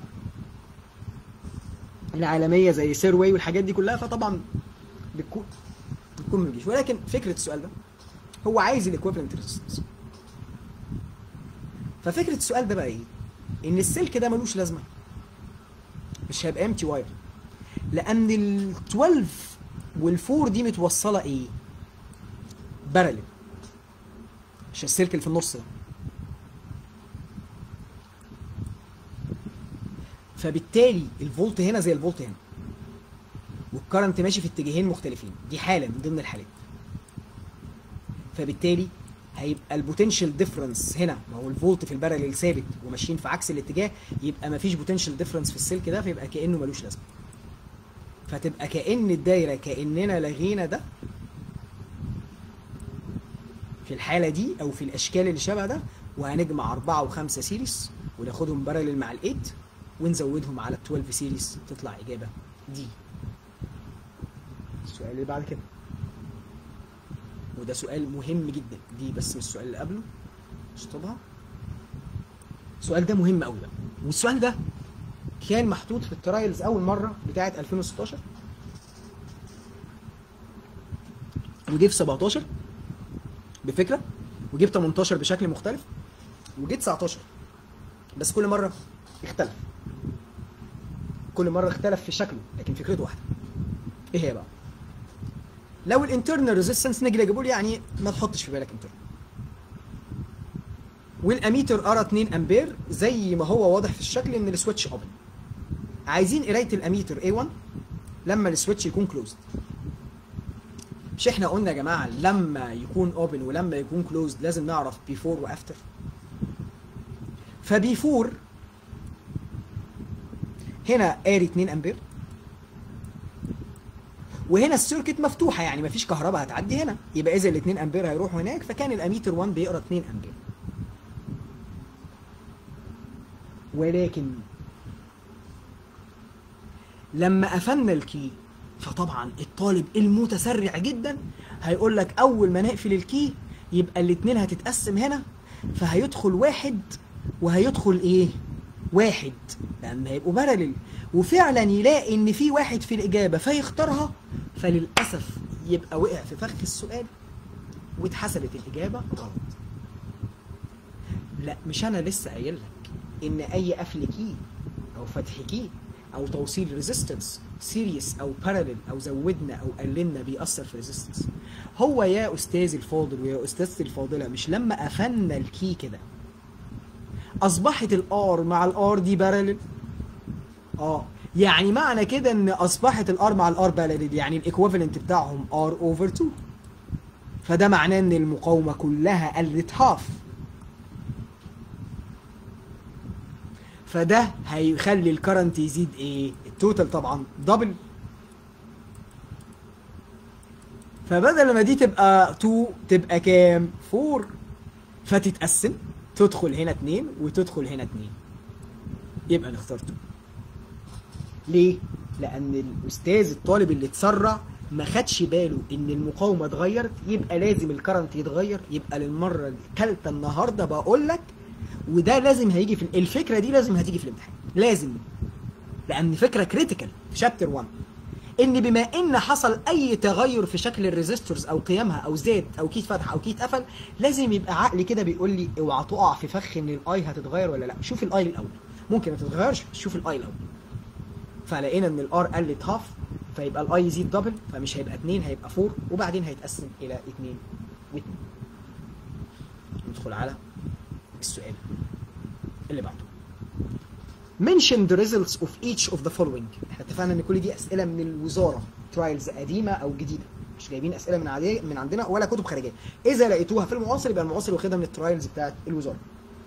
Speaker 1: العالميه زي سيرواي والحاجات دي كلها فطبعا بتكون بتكون ما بيجيش ولكن فكره السؤال ده هو عايز الايكويفالنت ريزيستنس ففكره السؤال ده بقى ايه؟ ان السلك ده ملوش لازمه مش هيبقى امتي واير لان ال 12 وال 4 دي متوصله ايه؟ بارلل مش السلك اللي في النص ده فبالتالي الفولت هنا زي الفولت هنا والكرنت ماشي في اتجاهين مختلفين دي حاله من ضمن الحالات فبالتالي هيبقى البوتنشال ديفرنس هنا ما هو الفولت في البارلل ثابت وماشيين في عكس الاتجاه يبقى ما فيش بوتنشال ديفرنس في السلك ده فيبقى كانه ملوش لازمه فتبقى كان الدايره كاننا لغينا ده في الحاله دي او في الاشكال اللي شبه ده وهنجمع أربعة وخمسة سيريس وناخدهم بارلل مع الايت ونزودهم على ال 12 سيريس تطلع اجابه دي السؤال اللي بعد كده وده سؤال مهم جدا دي بس مش السؤال اللي قبله اشطبها السؤال ده مهم قوي بقى والسؤال ده كان محطوط في الترايلز اول مره بتاعه 2016 وجه في 17 بفكره وجه في 18 بشكل مختلف وجه 19 بس كل مره اختلف كل مره اختلف في شكله لكن فكرته واحده ايه هي بقى لو الانترنال ريزيستنس نيجي نجيبه لي يعني ما تحطش في بالك انترنال والاميتر ارى 2 امبير زي ما هو واضح في الشكل ان السويتش اوبن عايزين قرايه الاميتر A1 لما السويتش يكون كلوزد مش احنا قلنا يا جماعه لما يكون اوبن ولما يكون كلوزد لازم نعرف بيفور وافتر فبيفور هنا قاري 2 امبير وهنا السيركت مفتوحه يعني مفيش كهرباء هتعدي هنا يبقى اذا ال 2 امبير هيروحوا هناك فكان الاميتر 1 بيقرا 2 امبير ولكن لما قفلنا الكي فطبعا الطالب المتسرع جدا هيقول لك اول ما نقفل الكي يبقى الاتنين هتتقسم هنا فهيدخل واحد وهيدخل ايه واحد لان هيبقوا بارلل وفعلا يلاقي ان في واحد في الاجابه فيختارها فللاسف يبقى وقع في فخ السؤال واتحسبت الاجابه غلط لا مش انا لسه قايل لك ان اي قفل كي او فتح كي او توصيل ريزيستنس سيريس او باراليل او زودنا او قللنا بيأثر في ريزيستنس هو يا استاذ الفاضل ويا استاذتي الفاضله مش لما قفلنا الكي كده اصبحت الار مع الار دي باراليل اه يعني معنى كده ان اصبحت الار مع الار باراليل يعني الايكوفالنت بتاعهم ار اوفر 2 فده معناه ان المقاومه كلها قلت هاف فده هيخلي الكرنت يزيد ايه التوتال طبعا دبل فبدل ما دي تبقى 2 تبقى كام 4 فتتقسم تدخل هنا 2 وتدخل هنا 2 يبقى نختار 2 ليه لان الاستاذ الطالب اللي اتسرع ما خدش باله ان المقاومه اتغيرت يبقى لازم الكرنت يتغير يبقى للمره الثالثه النهارده بقول لك وده لازم هيجي في الفكره دي لازم هتيجي في الامتحان لازم لان فكره كريتيكال في شابتر 1 ان بما ان حصل اي تغير في شكل الريزيستورز او قيمها او زاد او كيت فتح او كيت قفل لازم يبقى عقلي كده بيقول لي اوعى تقع في فخ ان الاي هتتغير ولا لا شوف الاي الاول ممكن ما تتغيرش بس شوف الاي الاول فلقينا ان الار قلت هاف فيبقى الاي يزيد دبل فمش هيبقى 2 هيبقى 4 وبعدين هيتقسم الى 2 و2 ندخل على السؤال اللي بعده mention the results of each of the following احنا اتفقنا ان كل دي اسئله من الوزاره ترايلز قديمه او جديده مش جايبين اسئله من عاديه من عندنا ولا كتب خارجيه اذا لقيتوها في المعاصر يبقى المعاصر واخدها من الترايلز بتاعت الوزاره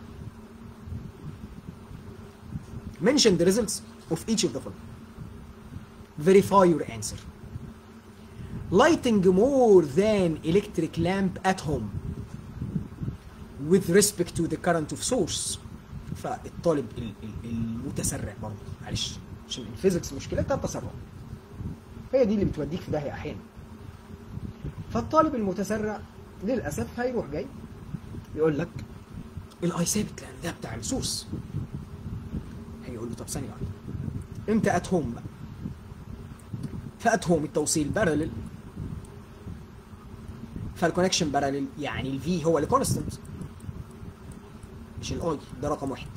Speaker 1: mention the results of each of the following verify your answer lighting more than electric lamp at home with respect to the current of source فالطالب ال- ال- المتسرع برضه معلش عشان الفيزيكس مشكلتها التسرع هي دي اللي بتوديك في داهيه احيانا فالطالب المتسرع للاسف هيروح جاي يقول لك الاي ثابت لان ده بتاع السورس هيقول له طب ثانيه واحده امتى ات هوم بقى فات هوم التوصيل بارلل فالكونكشن بارلل يعني الفي هو اللي كونستنت مش الاي ده رقم واحد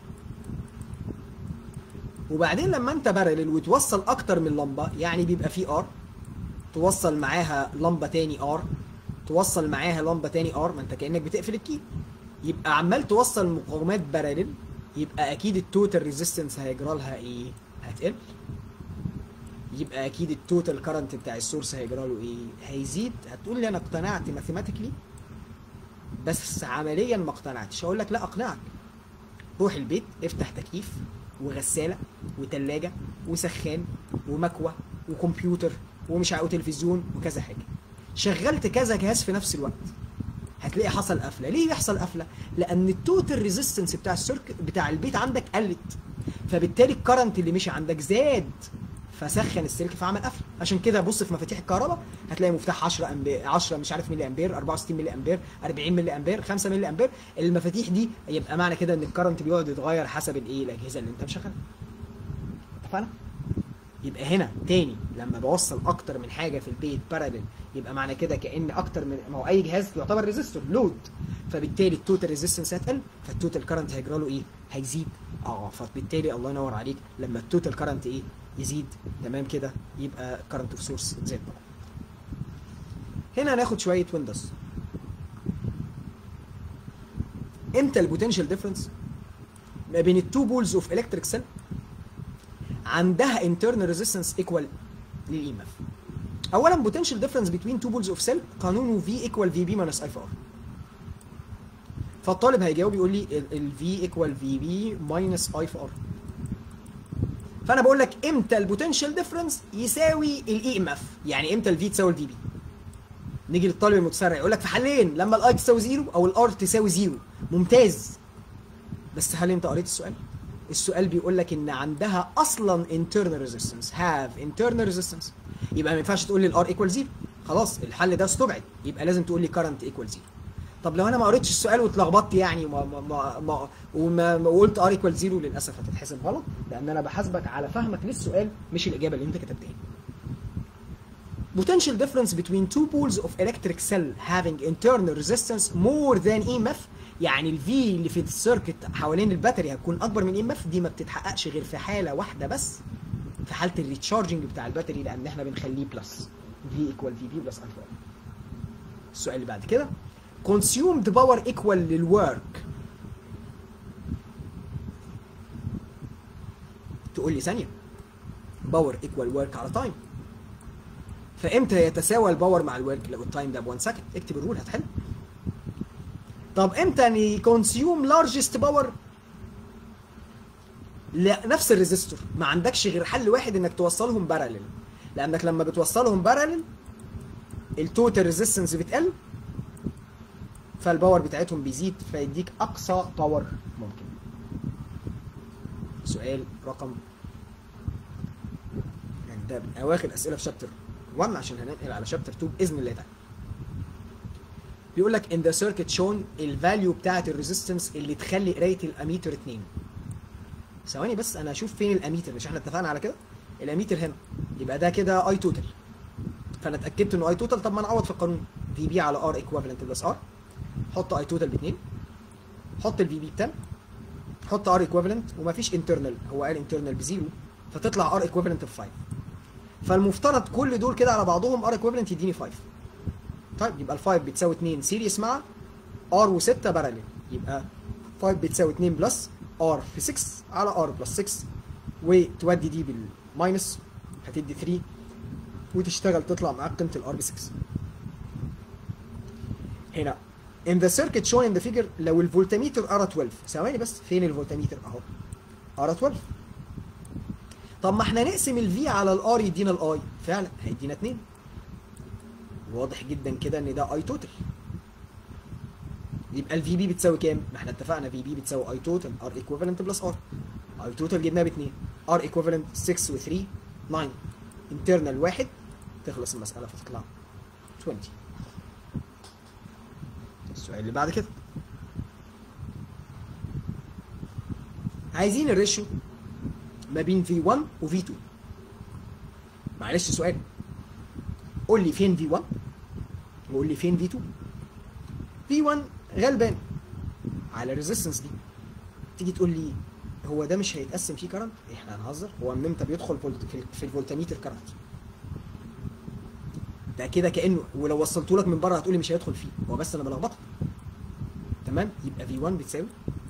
Speaker 1: وبعدين لما انت بارلل وتوصل اكتر من لمبه يعني بيبقى في ار توصل معاها لمبه تاني ار توصل معاها لمبه تاني ار ما انت كانك بتقفل الكي يبقى عمال توصل مقاومات بارلل يبقى اكيد التوتال ريزيستنس هيجرى لها ايه هتقل يبقى اكيد التوتال كارنت بتاع السورس هيجرى له ايه هيزيد هتقول لي انا اقتنعت ماثيماتيكلي بس عمليا ما اقتنعتش اقول لك لا اقنعك روح البيت افتح تكييف وغساله وتلاجه وسخان ومكوه وكمبيوتر ومش عارف تلفزيون وكذا حاجه شغلت كذا جهاز في نفس الوقت هتلاقي حصل قفله ليه يحصل قفله لان التوتال ريزيستنس بتاع السيرك بتاع البيت عندك قلت فبالتالي الكرنت اللي مشي عندك زاد فسخن السلك فعمل قفل عشان كده بص في مفاتيح الكهرباء هتلاقي مفتاح 10 امبير 10 مش عارف ملي امبير 64 ملي امبير 40 ملي امبير 5 ملي امبير المفاتيح دي يبقى معنى كده ان الكرنت بيقعد يتغير حسب الايه الاجهزه اللي انت مشغلها اتفقنا يبقى هنا تاني لما بوصل اكتر من حاجه في البيت باراليل يبقى معنى كده كان اكتر من ما هو اي جهاز يعتبر ريزيستور لود فبالتالي التوتال ريزيستنس هتقل فالتوتال كرنت هيجرى له ايه هيزيد اه فبالتالي الله ينور عليك لما التوتال كرنت ايه يزيد تمام كده يبقى كرنت اوف سورس زاد طبعا هنا هناخد شويه ويندوز امتى البوتنشال ديفرنس ما بين التو بولز اوف الكتريك سيل عندها internal resistance equal للاي ام اف اولا potential difference between two poles of cell قانونه V equal VB minus I for R فالطالب هيجاوب يقول لي ال V equal VB minus I for R فانا بقول لك امتى البوتنشال ديفرنس يساوي الاي ام اف يعني امتى الفي تساوي الفي بي نيجي للطالب المتسرع يقول لك في حلين لما الاي تساوي زيرو او الار تساوي زيرو ممتاز بس هل انت قريت السؤال السؤال بيقول لك ان عندها اصلا internal resistance have internal resistance يبقى ما ينفعش تقول لي الار ايكوال زيرو خلاص الحل ده استبعد يبقى لازم تقول لي current ايكوال زيرو طب لو انا ما قريتش السؤال واتلخبطت يعني وما ما ما ما وما ما قلت ار ايكوال زيرو للاسف هتتحسب غلط لان انا بحاسبك على فهمك للسؤال مش الاجابه اللي انت كتبتها Potential difference between two poles of electric cell having internal resistance more than EMF يعني الفي اللي في السيركت حوالين الباتري هتكون اكبر من EMF دي ما بتتحققش غير في حاله واحده بس في حاله الريتشارجنج بتاع الباتري لان احنا بنخليه بلس في ايكوال في بي بلس الفا السؤال اللي بعد كده consumed power equal للورك تقول لي ثانيه باور ايكوال ورك على تايم فامتى يتساوى الباور مع الورك لو التايم ده ب 1 سكند اكتب الرول هتحل طب امتى ني كونسيوم لارجست باور لا نفس الريزستور ما عندكش غير حل واحد انك توصلهم باراليل لانك لما بتوصلهم باراليل التوتال ريزيستنس بتقل فالباور بتاعتهم بيزيد فيديك اقصى باور ممكن سؤال رقم يعني ده من اواخر اسئله في شابتر 1 عشان هننقل على شابتر 2 باذن الله تعالى بيقول لك ان ذا سيركت شون الفاليو بتاعت الريزيستنس اللي تخلي قرايه الاميتر 2 ثواني بس انا اشوف فين الاميتر مش احنا اتفقنا على كده الاميتر هنا يبقى ده كده اي توتال فانا اتاكدت انه اي توتال طب ما نعوض في القانون في بي على ار ايكوفالنت بلس ار حط اي توتال ب 2 حط الفي بي ب 10 حط ار ايكوفالنت ومفيش انترنال هو قال انترنال بزيرو فتطلع ار ايكوفالنت ب 5 فالمفترض كل دول كده على بعضهم ار ايكوفالنت يديني 5 طيب يبقى ال 5 بتساوي 2 سيريس مع ار و6 باراليل يبقى 5 بتساوي 2 بلس ار في 6 على ار بلس 6 وتودي دي بالماينس هتدي 3 وتشتغل تطلع معاك قيمه الار ب 6 هنا in the circuit shown in the figure لو الفولتميتر ار 12 ثواني بس فين الفولتميتر اهو ار 12 طب ما احنا نقسم الفي على الار يدينا الاي فعلا هيدينا 2 واضح جدا كده ان ده اي توتال يبقى الفي بي بتساوي كام؟ ما احنا اتفقنا في بي بتساوي اي توتال ار ايكوفالنت بلس ار اي توتال جبناها ب 2 ار ايكوفالنت 6 و 3 9 انترنال واحد تخلص المساله فتطلع 20 السؤال اللي بعد كده عايزين الريشيو ما بين في 1 وفي 2 معلش سؤال قول لي فين في 1 وقول لي فين في 2 في 1 غلبان على الريزيستنس دي تيجي تقول لي هو ده مش هيتقسم فيه كرنت احنا هنهزر هو من امتى بيدخل فولت- في- في الفولتميتر كرنت ده كده كانه ولو وصلته لك من بره هتقولي مش هيدخل فيه هو بس انا بلخبطك تمام يبقى في 1 بتساوي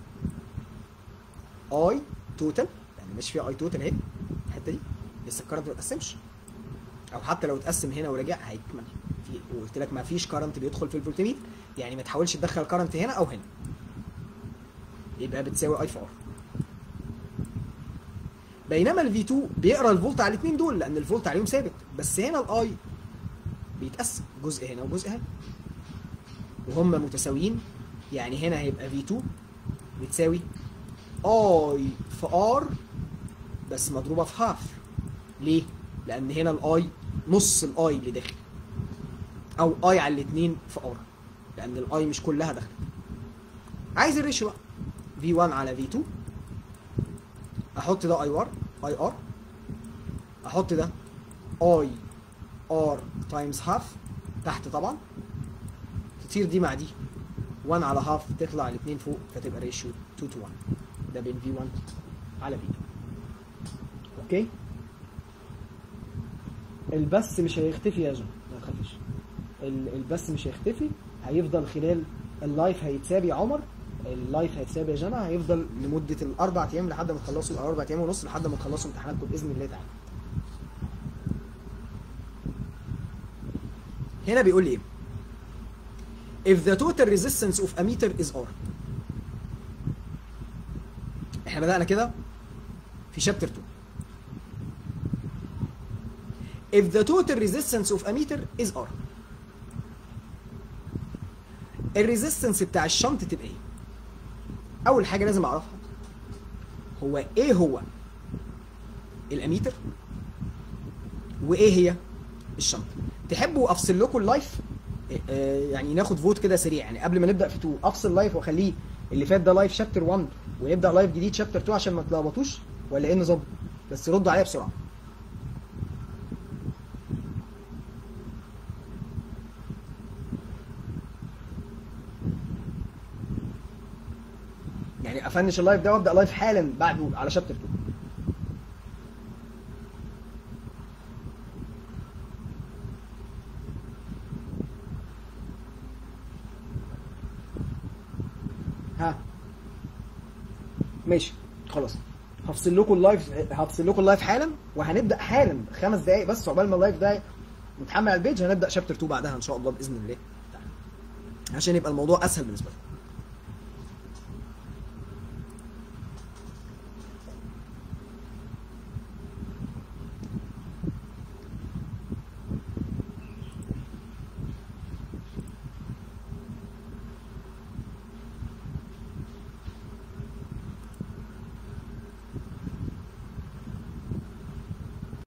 Speaker 1: اي توتال يعني مش فيها اي توتال اهي الحته دي لسه الكرنت ما اتقسمش او حتى لو اتقسم هنا ورجع هيكمل في وقلت لك ما فيش كرنت بيدخل في الفولتميتر يعني ما تحاولش تدخل كرنت هنا او هنا يبقى بتساوي اي في ار بينما الفي 2 بيقرا الفولت على الاثنين دول لان الفولت عليهم ثابت بس هنا الاي بيتقسم جزء هنا وجزء هنا وهم متساويين يعني هنا هيبقى في 2 بتساوي اي في ار بس مضروبه في هاف ليه؟ لان هنا الاي نص الاي اللي داخل او اي على الاثنين في ار لان الاي مش كلها داخله عايز الريشيو بقى في 1 على في 2 احط ده اي ار اي ار احط ده اي ار تايمز هاف تحت طبعا تطير دي مع دي 1 على هاف تطلع الاثنين فوق فتبقى ريشيو 2 تو 1 ده بين في 1 على في 2 اوكي البث مش هيختفي يا جون ما تخافش ال- البث مش هيختفي هيفضل خلال اللايف هيتساب يا عمر اللايف هيتساب يا جماعه هيفضل لمده الاربع ايام لحد ما تخلصوا او اربع ايام ونص لحد ما تخلصوا امتحاناتكم باذن الله تعالى هنا بيقول لي ايه if the total resistance of a meter is R احنا بدأنا كده في شابتر 2 if the total resistance of a meter is R الريزيستنس بتاع الشنط تبقى ايه اول حاجه لازم اعرفها هو ايه هو الاميتر وايه هي الشنط تحبوا افصل لكم اللايف آه، يعني ناخد فوت كده سريع يعني قبل ما نبدا في 2 افصل لايف واخليه اللي فات ده لايف شابتر 1 ونبدا لايف جديد شابتر 2 عشان ما تلخبطوش ولا ايه النظام بس ردوا عليا بسرعه يعني افنش اللايف ده وابدا لايف حالا بعده على شابتر 2 ها ماشي خلاص هفصل لكم اللايف هفصل لكم اللايف حالا وهنبدا حالا خمس دقايق بس عقبال ما اللايف ده متحمل على البيج هنبدا شابتر 2 بعدها ان شاء الله باذن الله عشان يبقى الموضوع اسهل بالنسبه لكم